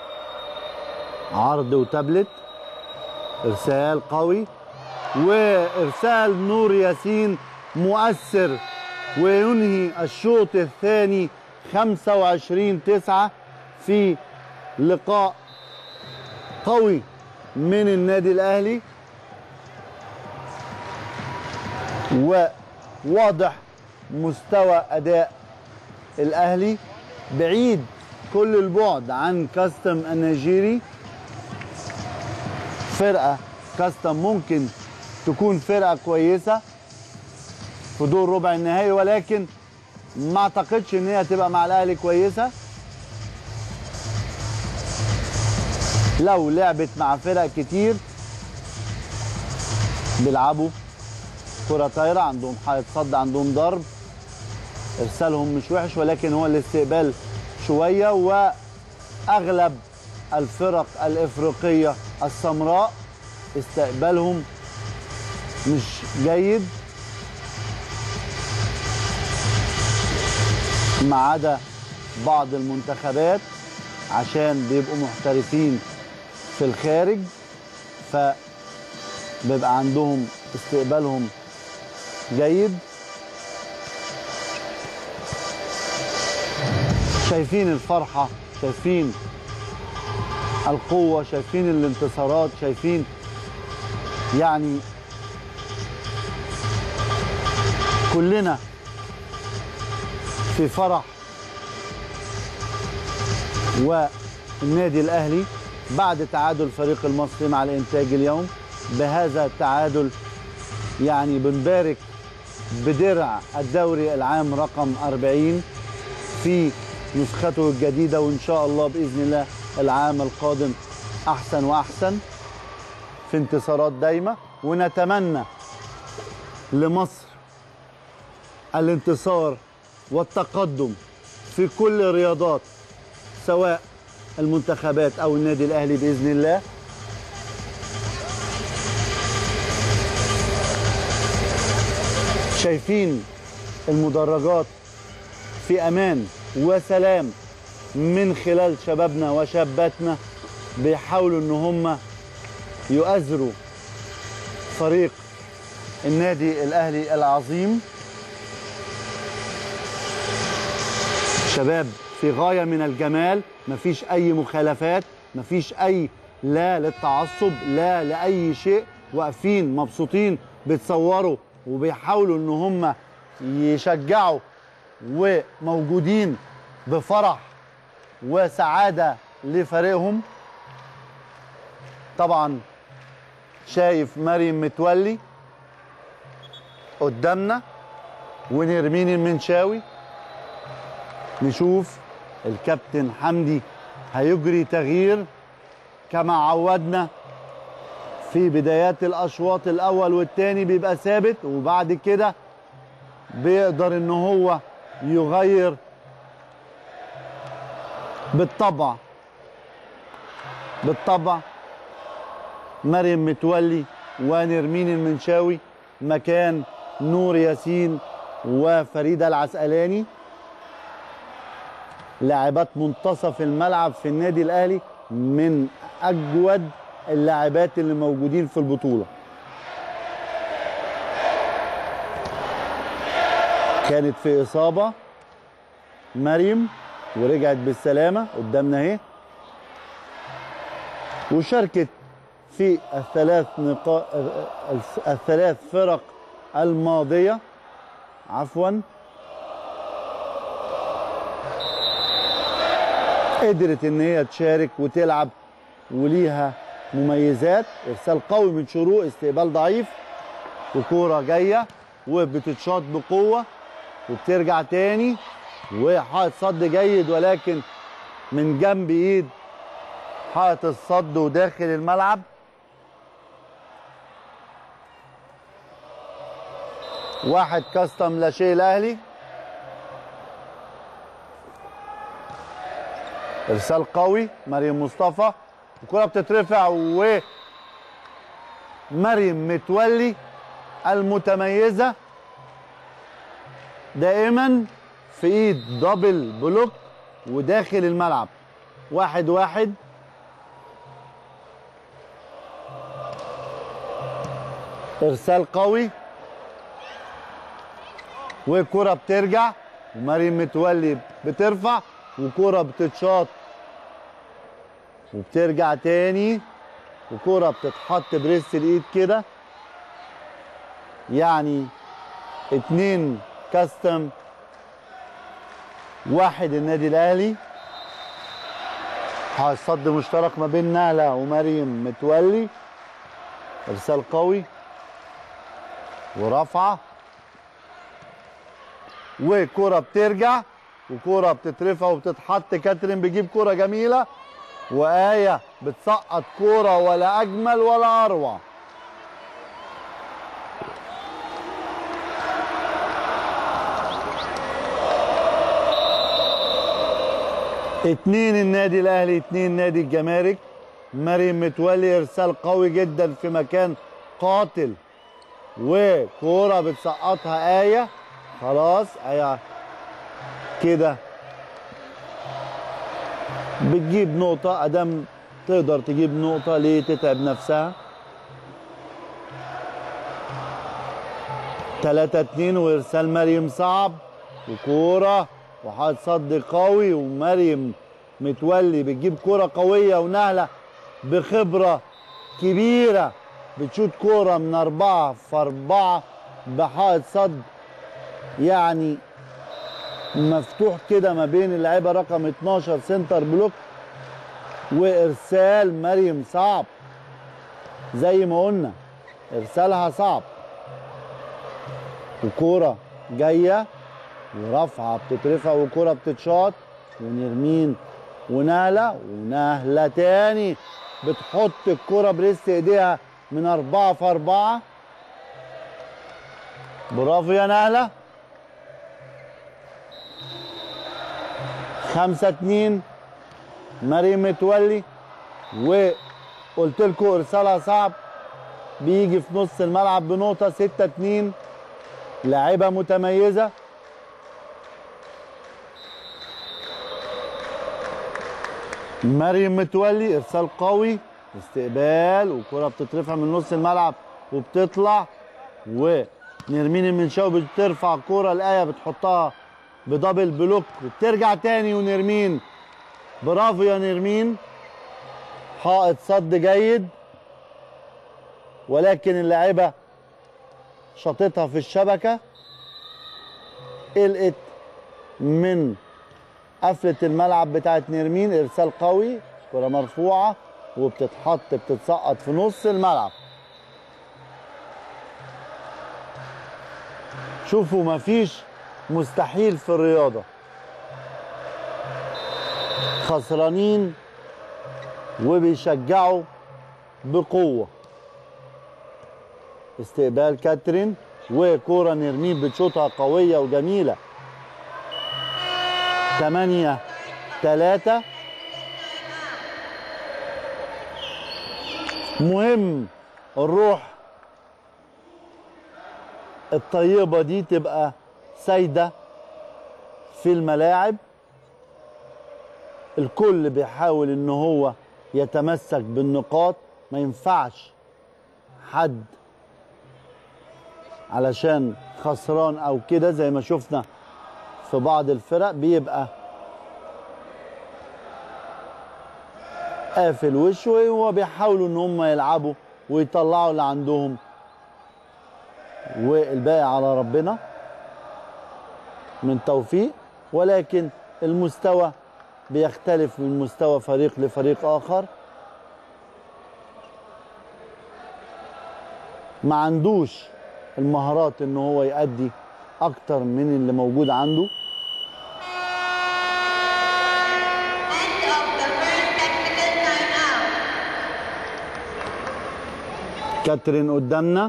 Speaker 2: عرض وتابلت ارسال قوي وارسال نور ياسين مؤثر وينهي الشوط الثاني 25 9 في لقاء قوي من النادي الاهلي وواضح مستوى اداء الاهلي بعيد كل البعد عن كاستم النيجيري فرقه كاستم ممكن تكون فرقه كويسه في دور ربع النهائي ولكن ما اعتقدش ان هي تبقى مع الاهلي كويسه لو لعبت مع فرق كتير بيلعبوا كرة طايرة عندهم حائط صد عندهم ضرب ارسالهم مش وحش ولكن هو الاستقبال شوية واغلب الفرق الافريقية السمراء استقبالهم مش جيد ما عدا بعض المنتخبات عشان بيبقوا محترفين في الخارج فبيبقى عندهم استقبالهم جيد شايفين الفرحة شايفين القوة شايفين الانتصارات شايفين يعني كلنا في فرح والنادي الاهلي بعد تعادل الفريق المصري مع الانتاج اليوم بهذا التعادل يعني بنبارك بدرع الدوري العام رقم 40 في نسخته الجديده وان شاء الله باذن الله العام القادم احسن واحسن في انتصارات دايمه ونتمنى لمصر الانتصار والتقدم في كل الرياضات سواء المنتخبات او النادي الاهلي باذن الله شايفين المدرجات في امان وسلام من خلال شبابنا وشاباتنا بيحاولوا ان هم يؤازروا فريق النادي الاهلي العظيم شباب في غايه من الجمال مفيش اي مخالفات مفيش اي لا للتعصب لا لاي شيء واقفين مبسوطين بيتصوروا وبيحاولوا ان هم يشجعوا وموجودين بفرح وسعاده لفريقهم طبعا شايف مريم متولي قدامنا ونرمين المنشاوي نشوف الكابتن حمدي هيجري تغيير كما عودنا في بدايات الاشواط الاول والثاني بيبقى ثابت وبعد كده بيقدر ان هو يغير بالطبع بالطبع مريم متولي ونرمين المنشاوي مكان نور ياسين وفريدة العسقلاني لاعبات منتصف الملعب في النادي الاهلي من اجود اللاعبات اللي موجودين في البطوله كانت في اصابه مريم ورجعت بالسلامه قدامنا اهي وشاركت في الثلاث نقاط الثلاث فرق الماضيه عفوا قدرت ان هي تشارك وتلعب وليها مميزات ارسال قوي من شروق استقبال ضعيف وكوره جايه وبتتشاط بقوه وبترجع تاني وحائط صد جيد ولكن من جنب ايد حائط الصد وداخل الملعب واحد كاستم لا شيء الاهلي ارسال قوي مريم مصطفى الكره بتترفع و مريم متولي المتميزه دائما في ايد دبل بلوك وداخل الملعب واحد واحد ارسال قوي وكرة بترجع ومريم متولي بترفع وكرة بتتشاط وبترجع تاني وكرة بتتحط بريست الايد كده يعني اتنين كاستم واحد النادي الاهلي صد مشترك ما بين نهلة ومريم متولي ارسال قوي ورفعه وكرة بترجع وكرة بتترفع وبتتحط كاترين بيجيب كرة جميلة وآية بتسقط كرة ولا أجمل ولا أروع اتنين النادي الأهلي اتنين نادي الجمارك مريم متولي إرسال قوي جدا في مكان قاتل وكرة بتسقطها آية خلاص آية كده بتجيب نقطة أدام تقدر تجيب نقطة ليه تتعب نفسها تلاتة اتنين وإرسال مريم صعب وكورة وحاط صد قوي ومريم متولي بتجيب كورة قوية ونهلة بخبرة كبيرة بتشوت كورة من أربعة في أربعة بحائط صد يعني مفتوح كده ما بين اللعيبه رقم 12 سنتر بلوك وارسال مريم صعب زي ما قلنا ارسالها صعب وكوره جايه ورفعه بتترفع وكوره بتتشاط ونرمين ونهله ونهله تاني بتحط الكوره بريست ايديها من أربعة في أربعة برافو يا نهله خمسة اتنين مريم متولي وقلت لكم ارسالها صعب بيجي في نص الملعب بنقطة ستة اتنين لاعبة متميزة مريم متولي ارسال قوي استقبال وكرة بتترفع من نص الملعب وبتطلع ونرمين المنشاوي بترفع كرة الآية بتحطها بدبل بلوك وبترجع تاني ونرمين برافو يا نرمين حائط صد جيد ولكن اللاعبة شاطتها في الشبكة قلقت من قفله الملعب بتاعت نيرمين ارسال قوي كره مرفوعه وبتتحط بتتسقط في نص الملعب شوفوا مفيش مستحيل في الرياضه خسرانين وبيشجعوا بقوه استقبال كاترين وكوره نرمين بتشوطها قويه وجميله 8 3 مهم الروح الطيبه دي تبقى سايده في الملاعب الكل بيحاول ان هو يتمسك بالنقاط ما ينفعش حد علشان خسران او كده زي ما شفنا في بعض الفرق بيبقى قافل وشه وهو بيحاولوا ان هم يلعبوا ويطلعوا اللي عندهم والباقي على ربنا من توفيق ولكن المستوى بيختلف من مستوى فريق لفريق اخر ما عندوش المهارات ان هو يأدي اكتر من اللي موجود عنده
Speaker 3: End of the first technical timeout.
Speaker 2: كاترين قدامنا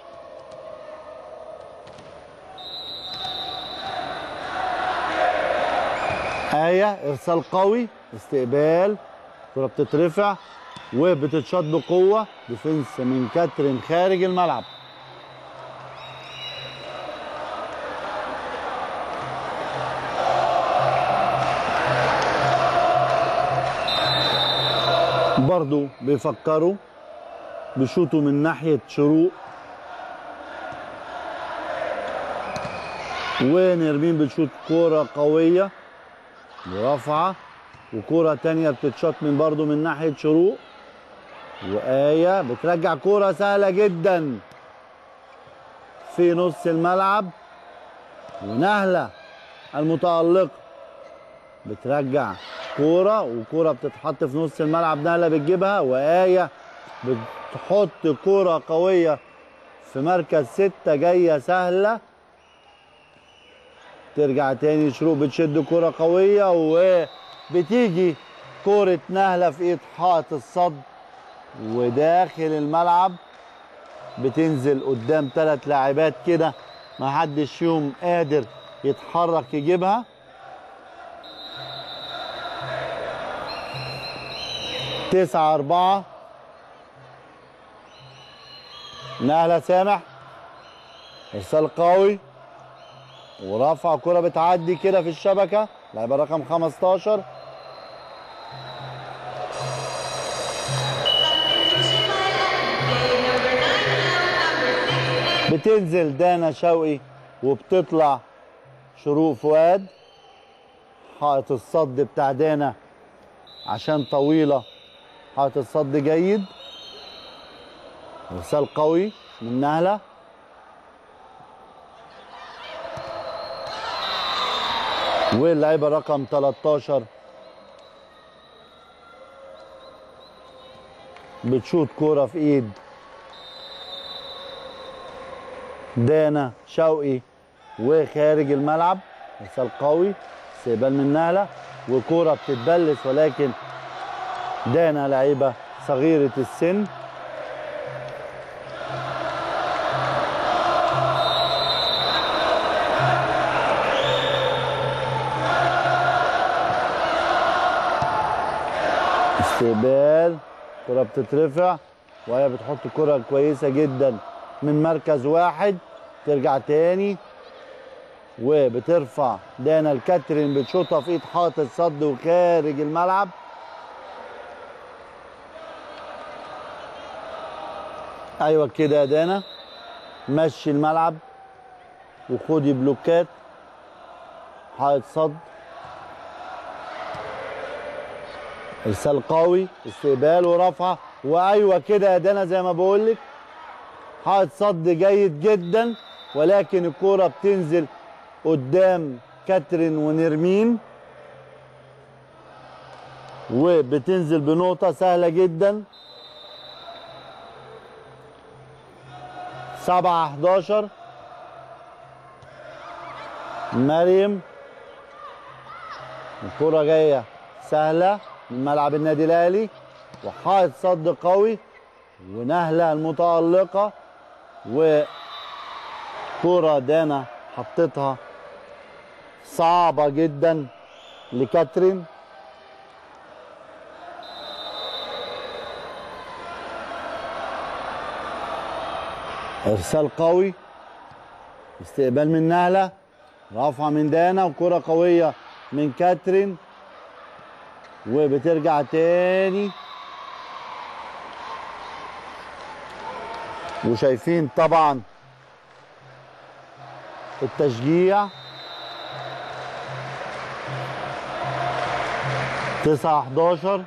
Speaker 2: آية إرسال قوي استقبال كرة بتترفع وبتتشاط بقوة ديفنس من كاترين خارج الملعب برضو بيفكروا بيشوطوا من ناحية شروق ونرمين بتشوط كورة قوية ورافعة وكورة تانية بتتشاط من برضو من ناحية شروق وآية بترجع كورة سهلة جدا في نص الملعب ونهلة المتألقة بترجع كورة وكورة بتتحط في نص الملعب نهلة بتجيبها وآية بتحط كورة قوية في مركز ستة جاية سهلة ترجع تاني شروق بتشد كرة قوية وبتيجي كرة نهلة في ايد حائط الصد وداخل الملعب بتنزل قدام ثلاث لاعبات كده ما حدش فيهم قادر يتحرك يجيبها تسعة أربعة نهلة سامح إرسال قوي ورفع كرة بتعدي كده في الشبكة لاعبة رقم 15 بتنزل دانا شوقي وبتطلع شروق فؤاد حائط الصد بتاع دانا عشان طويلة حائط الصد جيد ارسال قوي من نهله واللعيبه رقم 13 بتشوط كوره في ايد دانا شوقي وخارج الملعب ارسال قوي استقبال من نهله وكوره بتتبلس ولكن دانا لعيبه صغيره السن استقبال كرة بتترفع وهي بتحط كرة كويسة جدا من مركز واحد ترجع تاني وبترفع دانا الكاترين بتشوطها في ايد حائط الصد وخارج الملعب ايوه كده يا دانا مشي الملعب وخدي بلوكات حائط صد ارسال قوي استقبال ورفعه وايوه كده يا دانا زي ما بقول لك حائط صد جيد جدا ولكن الكوره بتنزل قدام كاترين ونرمين وبتنزل بنقطة سهلة جدا سبعة 11 مريم الكرة جاية سهلة من ملعب النادي الأهلي وحائط صد قوي ونهلة المتألقة وكرة دانا حطتها صعبة جدا لكاترين ارسال قوي استقبال من نهله رفعه من دانا وكره قويه من كاترين وبترجع تاني وشايفين طبعا التشجيع تسعة 11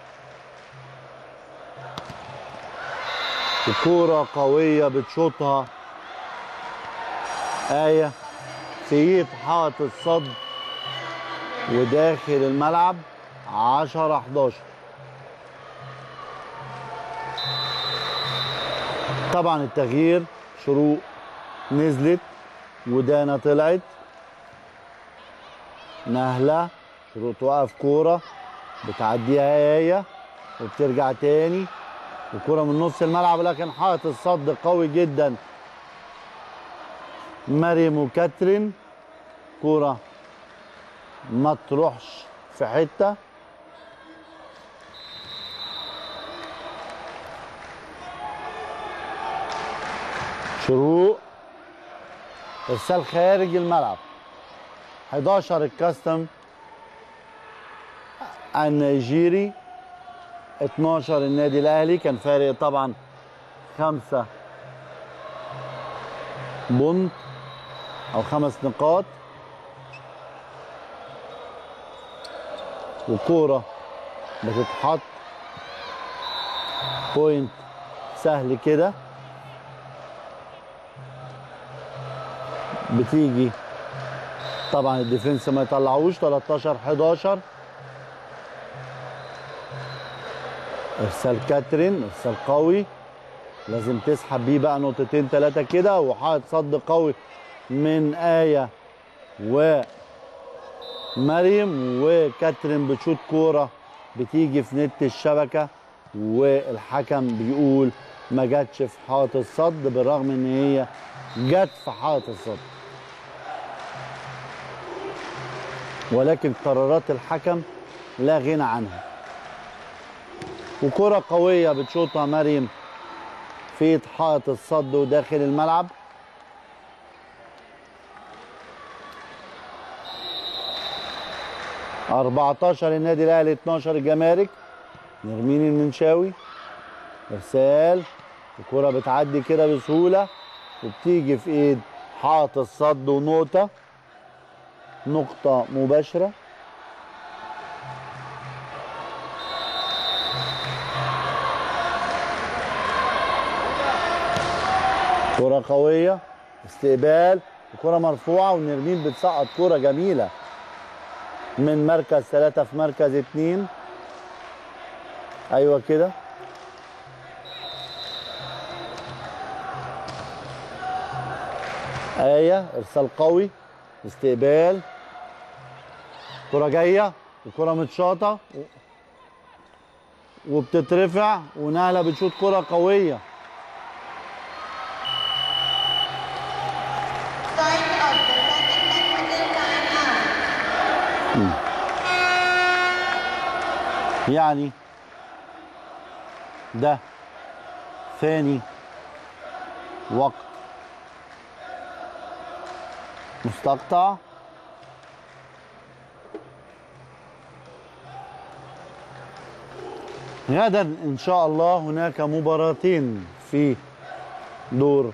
Speaker 2: وكورة قوية بتشوطها آية في ايد حائط الصد وداخل الملعب 10 11 طبعا التغيير شروق نزلت ودانا طلعت نهلة شروق توقف كورة بتعديها آية وبترجع تاني وكرة من نص الملعب لكن حائط الصد قوي جدا مريم وكاترين كرة ما تروحش في حتة شروق ارسال خارج الملعب 11 الكاستم النيجيري 12 النادي الاهلي كان فارق طبعا خمسة بونت او خمس نقاط وكورة بتتحط بوينت سهل كده بتيجي طبعا الديفنس ما يطلعوش 13 11 ارسال كاترين ارسال قوي لازم تسحب بيه بقى نقطتين ثلاثه كده وحائط صد قوي من آية ومريم وكاترين بتشوط كورة بتيجي في نت الشبكة والحكم بيقول ما جاتش في حائط الصد بالرغم ان هي جت في حائط الصد ولكن قرارات الحكم لا غنى عنها وكرة قوية بتشوطها مريم في حائط الصد وداخل الملعب أربعتاشر النادي الأهلي 12 الجمارك نرمين المنشاوي إرسال الكرة بتعدي كده بسهولة وبتيجي في إيد حائط الصد ونقطة نقطة مباشرة كرة قوية استقبال كرة مرفوعة ونرمين بتسقط كرة جميلة من مركز ثلاثة في مركز اتنين أيوة كده آية إرسال قوي استقبال كرة جاية وكرة متشاطة وبتترفع ونهلة بتشوط كرة قوية
Speaker 3: Start of the second technical timeout.
Speaker 2: يعني ده ثاني وقت مستقطع غدا ان شاء الله هناك مباراتين في دور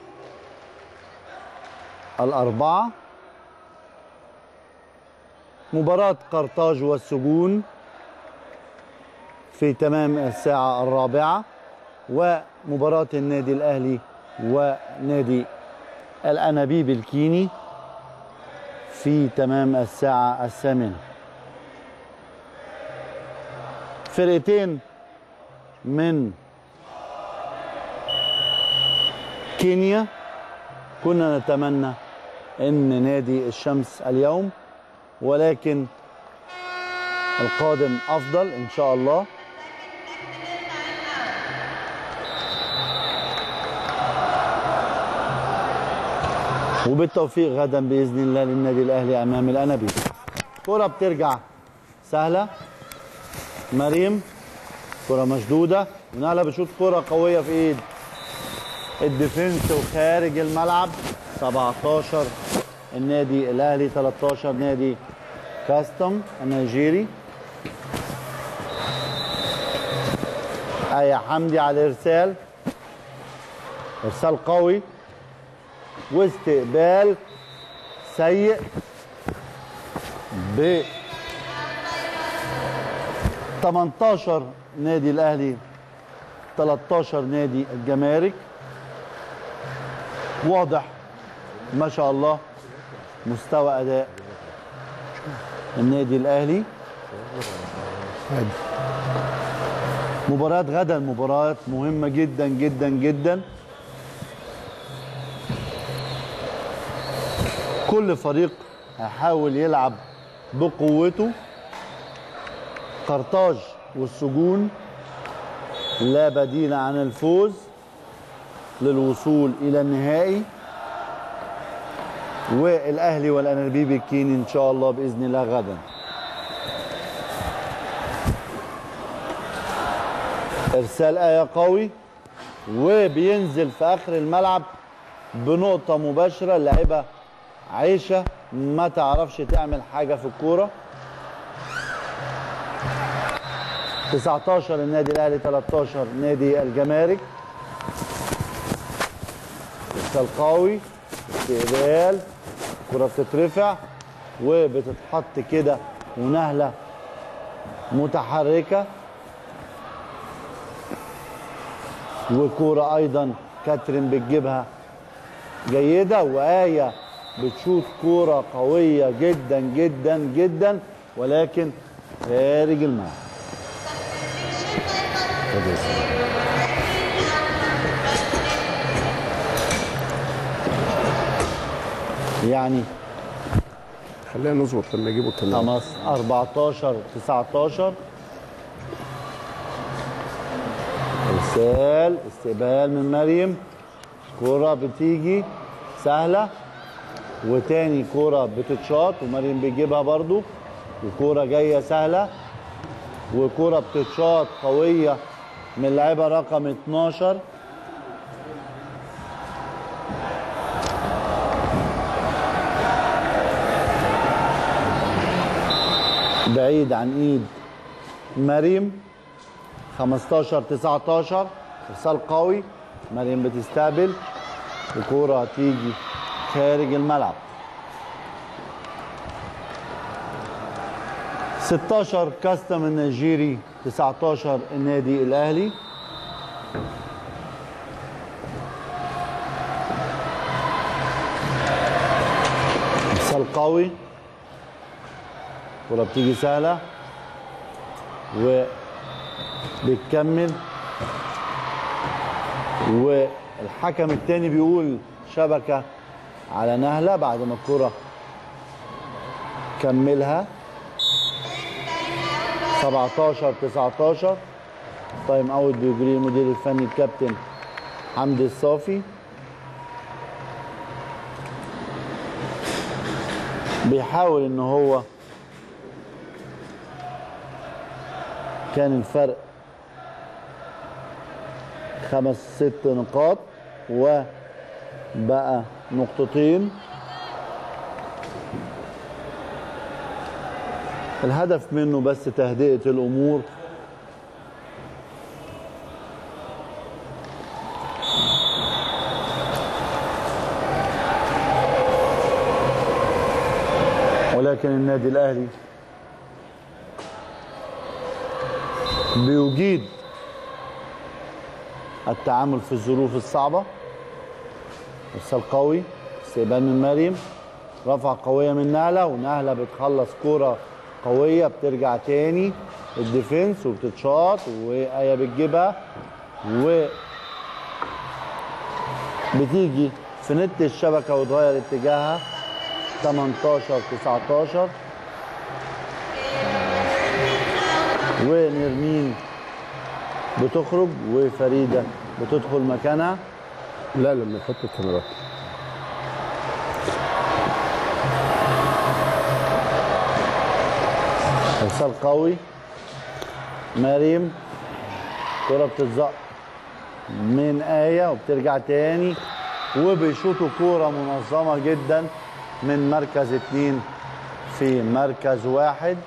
Speaker 2: الاربعه مباراه قرطاج والسجون في تمام الساعة الرابعة ومباراة النادي الأهلي ونادي الأنابيب الكيني في تمام الساعة الثامنة فرقتين من كينيا كنا نتمنى ان نادي الشمس اليوم ولكن القادم افضل ان شاء الله وبالتوفيق غدا باذن الله للنادي الاهلي امام الانابيب كره بترجع سهله مريم كره مشدوده ونهله بتشوط كره قويه في ايد الديفنس وخارج الملعب 17 النادي الاهلي 13 نادي كاستم النيجيري ايا حمدي على الارسال ارسال قوي واستقبال سيء ب 18 نادي الاهلي 13 نادي الجمارك واضح ما شاء الله مستوى اداء النادي الاهلي مباراة غدا مباراة مهمة جدا جدا جدا كل فريق هيحاول يلعب بقوته قرطاج والسجون لا بديل عن الفوز للوصول الى النهائي والاهلي والانابيب الكيني ان شاء الله باذن الله غدا ارسال ايه قوي وبينزل في اخر الملعب بنقطه مباشره اللاعبه عيشه ما تعرفش تعمل حاجه في الكوره 19 النادي الاهلي 13 نادي الجمارك ارسال قوي استقبال كرة بتترفع وبتتحط كده ونهلة متحركة وكورة أيضا كاترين بتجيبها جيدة وآية بتشوط كورة قوية جدا جدا جدا ولكن خارج الملعب يعني
Speaker 4: خلينا نظبط لما يجيبوا التمرين
Speaker 2: خمس 14 19 ارسال استقبال من مريم كرة بتيجي سهلة وتاني كرة بتتشاط ومريم بتجيبها برضو وكرة جاية سهلة وكرة بتتشاط قوية من اللاعبة رقم 12 بعيد عن ايد مريم 15 19 ارسال قوي مريم بتستقبل الكوره هتيجي خارج الملعب 16 كاستم النيجيري 19 النادي الاهلي ارسال قوي الكرة بتيجي سهلة وبتكمل والحكم التاني بيقول شبكة على نهلة بعد ما الكرة كملها 17 19 تايم اوت بيجري المدير الفني الكابتن حمدي الصافي بيحاول ان هو كان الفرق خمس ست نقاط وبقى نقطتين الهدف منه بس تهدئة الأمور ولكن النادي الأهلي بيجيد التعامل في الظروف الصعبة ارسال قوي استقبال من مريم رفع قوية من نهلة ونهلة بتخلص كرة قوية بترجع تاني الديفنس وبتتشاط وآية بتجيبها و بتيجي في نت الشبكة وتغير اتجاهها 18 19 ونرمين بتخرج وفريدة بتدخل مكانها
Speaker 4: لا لما نحط الكاميرات
Speaker 2: ارسال قوي مريم كرة بتتزق من آية وبترجع تاني وبيشوطوا كورة منظمة جدا من مركز اتنين في مركز واحد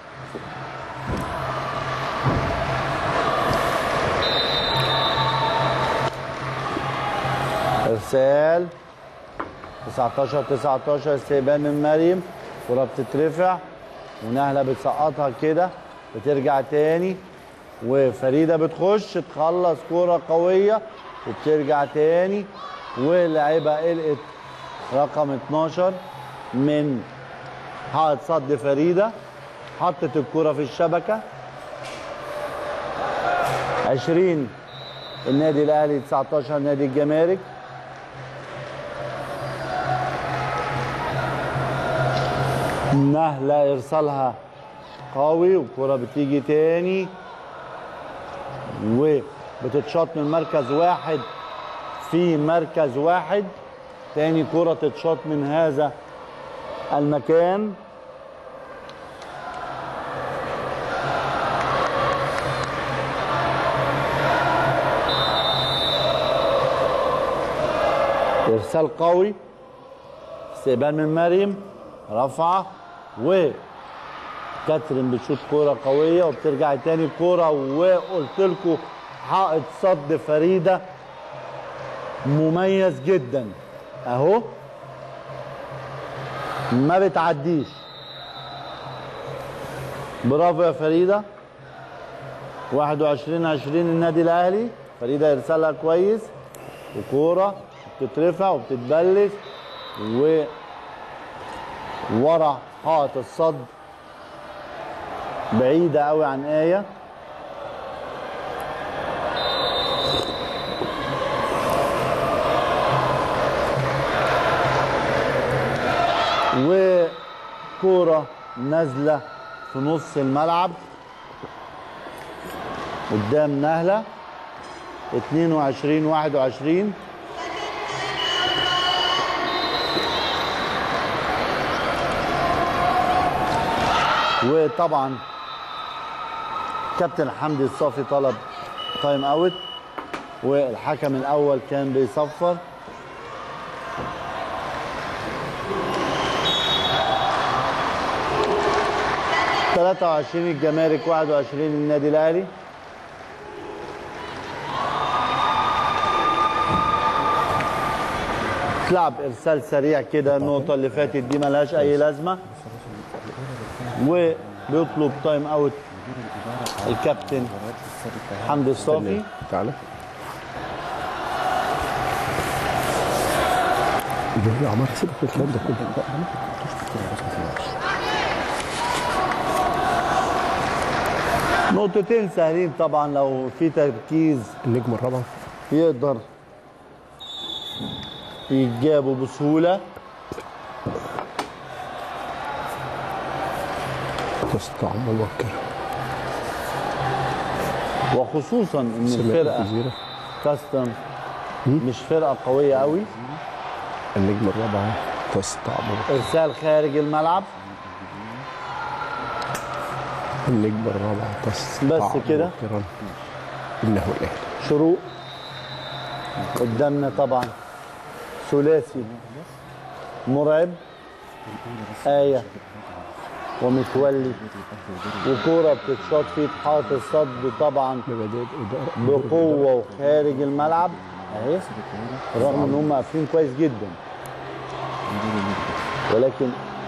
Speaker 2: ارسال 19 19 استقبال من مريم كرة بتترفع ونهلة بتسقطها كده بترجع تاني وفريدة بتخش تخلص كرة قوية وبترجع تاني واللعيبة قلقت رقم 12 من حائط صد فريدة حطت الكرة في الشبكة 20 النادي الأهلي 19 نادي الجمارك نهلة إرسالها قوي والكرة بتيجي تاني وبتتشاط من مركز واحد في مركز واحد تاني كرة تتشاط من هذا المكان إرسال قوي استقبال من مريم رفعة و كاترين بتشوط كورة قوية وبترجع تاني كورة وقلت لكم حائط صد فريدة مميز جدا اهو ما بتعديش برافو يا فريدة 21 20 النادي الاهلي فريدة ارسالها كويس وكورة بتترفع وبتتبلش و ورا حائط الصد بعيدة قوي عن آية وكورة نازلة في نص الملعب قدام نهلة 22 21 وطبعا كابتن حمدي الصافي طلب تايم اوت والحكم الاول كان بيصفر تلاتة وعشرين الجمارك واحد وعشرين النادي الأهلي تلعب إرسال سريع كده النقطة اللي فاتت دي ملهاش أي لازمة وبيطلب تايم اوت الكابتن حمدي الصافي
Speaker 4: تعالى جميل عمار سيبك من الكلام ده كله
Speaker 2: نقطتين سهلين طبعا لو في تركيز
Speaker 4: النجمه الرابعه
Speaker 2: يقدر يجابوا بسهولة
Speaker 4: تستطيع مبكر
Speaker 2: وخصوصا ان
Speaker 4: سمعت
Speaker 2: الفرقة
Speaker 4: الجزيره
Speaker 2: كاستم مش فرقة قوية قوي
Speaker 4: النجمه الرابعه تستطيع مبكر
Speaker 2: ارسال خارج الملعب
Speaker 4: النجمه الرابعه تستطيع
Speaker 2: بس كده؟
Speaker 4: مبكراً. انه الاهلي
Speaker 2: شروق قدامنا طبعا ثلاثي مرعب آية ومتولي وكورة بتتشاط في حائط الصد طبعا
Speaker 4: مبادئ اداره
Speaker 2: بقوة وخارج الملعب اهي رغم ان هم قافلين كويس جدا ولكن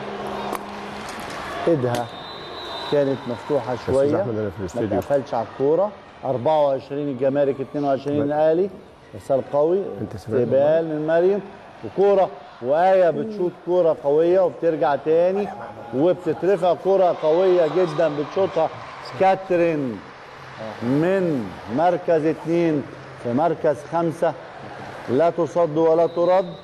Speaker 2: ايدها كانت مفتوحة شوية
Speaker 4: أحمد أنا في
Speaker 2: ما
Speaker 4: الاستوديو.
Speaker 2: اتقفلش على الكورة 24 الجمارك 22 الاهلي ارسال قوي
Speaker 4: أنت سمعت
Speaker 2: استقبال من مريم وكورة وآية بتشوط كورة قوية وبترجع تاني وبتترفع كورة قوية جدا بتشوطها كاترين من مركز اثنين في مركز خمسة لا تصد ولا ترد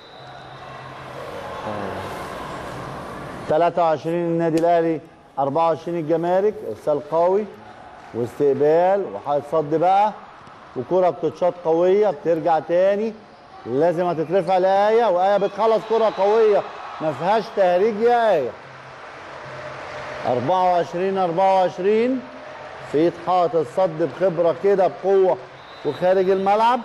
Speaker 2: 23 النادي الاهلي 24 الجمارك ارسال قوي واستقبال وحائط صد بقى وكرة بتتشاط قوية بترجع تاني لازم هتترفع لآية وآية بتخلص كرة قوية ما فيهاش تهريج يا آية 24 24 في ايد حائط الصد بخبرة كده بقوة وخارج الملعب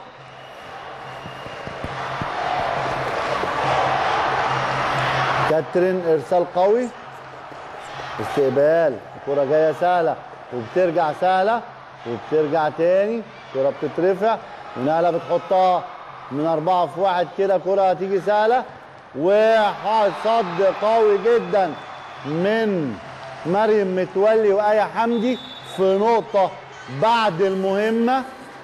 Speaker 2: كاترين ارسال قوي استقبال الكرة جاية سهلة وبترجع سهلة وبترجع تاني كرة بتترفع ونقلة بتحطها من أربعة في واحد كده كرة هتيجي سهلة وحائط صد قوي جدا من مريم متولي وآية حمدي في نقطة بعد المهمة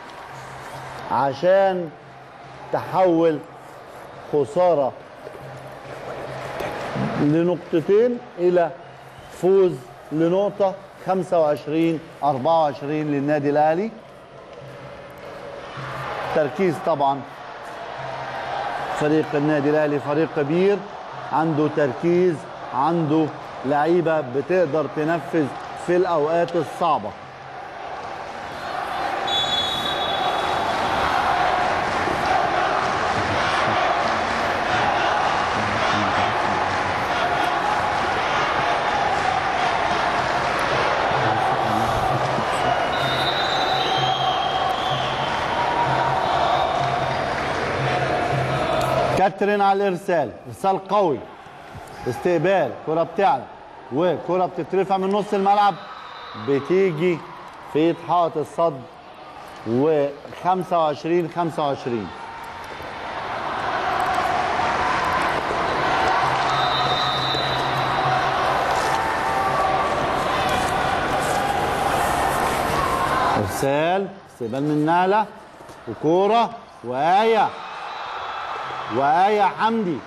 Speaker 2: عشان تحول خسارة لنقطتين إلى فوز لنقطة 25 24 للنادي الأهلي تركيز طبعا فريق النادي الأهلي فريق كبير عنده تركيز عنده لعيبة بتقدر تنفذ في الأوقات الصعبة كاترين على الارسال ارسال قوي استقبال كره بتعلى وكره بتترفع من نص الملعب بتيجي في ايد حائط الصد و 25 25 ارسال استقبال من نهله وكوره وايه وآية حمدي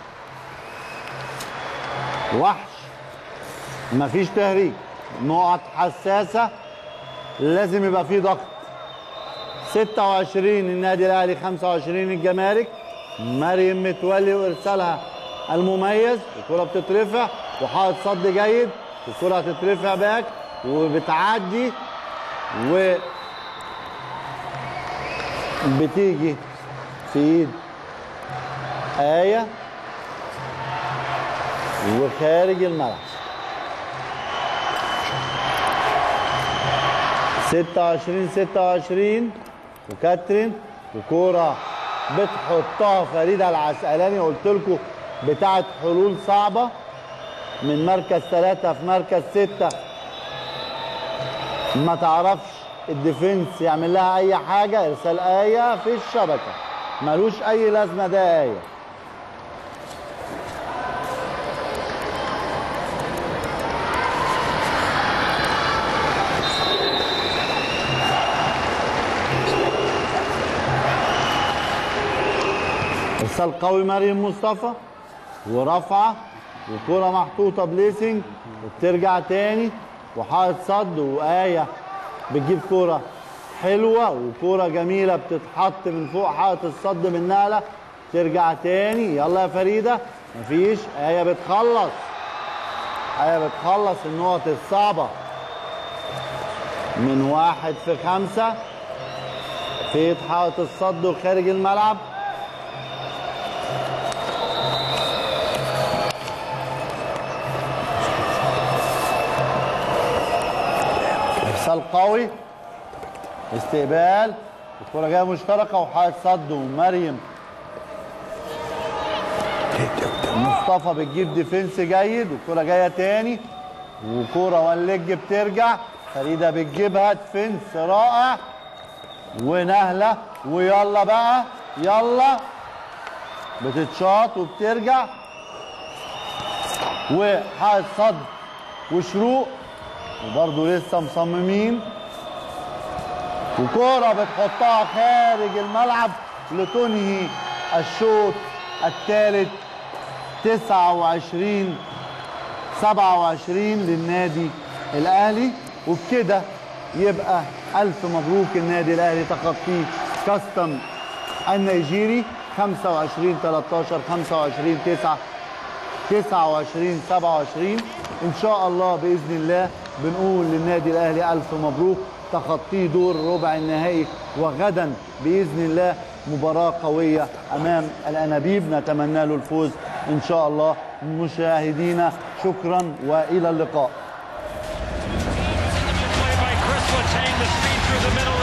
Speaker 2: وحش مفيش تهريج نقط حساسة لازم يبقى فيه ضغط 26 النادي الأهلي 25 الجمارك مريم متولي وإرسالها المميز الكرة بتترفع وحائط صد جيد الكرة هتترفع باك وبتعدي و بتيجي في ايد آية وخارج الملعب 26 26 وكاترين وكورة بتحطها فريدة العسقلاني قلت لكم بتاعت حلول صعبة من مركز ثلاثة في مركز ستة ما تعرفش الديفنس يعمل لها أي حاجة إرسال آية في الشبكة ملوش أي لازمة ده آية ارسال قوي مريم مصطفى ورفعه وكرة محطوطة بليسنج وبترجع تاني وحائط صد وآية بتجيب كرة حلوة وكرة جميلة بتتحط من فوق حائط الصد من نقلة ترجع تاني يلا يا فريدة مفيش آية بتخلص آية بتخلص النقط الصعبة من واحد في خمسة في حائط الصد وخارج الملعب ارسال قوي استقبال الكرة جاية مشتركة وحائط صد ومريم مصطفى بتجيب ديفنس جيد والكرة جاية تاني وكرة والليج بترجع فريدة بتجيبها ديفنس رائع ونهلة ويلا بقى يلا بتتشاط وبترجع وحائط صد وشروق وبرضه لسه مصممين وكرة بتحطها خارج الملعب لتنهي الشوط الثالث 29 27 للنادي الاهلي وبكده يبقى ألف مبروك النادي الأهلي تخطي كاستم النيجيري 25 13 25 9 29 27 ان شاء الله باذن الله بنقول للنادي الاهلي الف مبروك تخطيه دور ربع النهائي وغدا باذن الله مباراه قويه امام الانابيب نتمنى له الفوز ان شاء الله مشاهدينا شكرا والى اللقاء
Speaker 5: Play by Chris Letang, the speed through the middle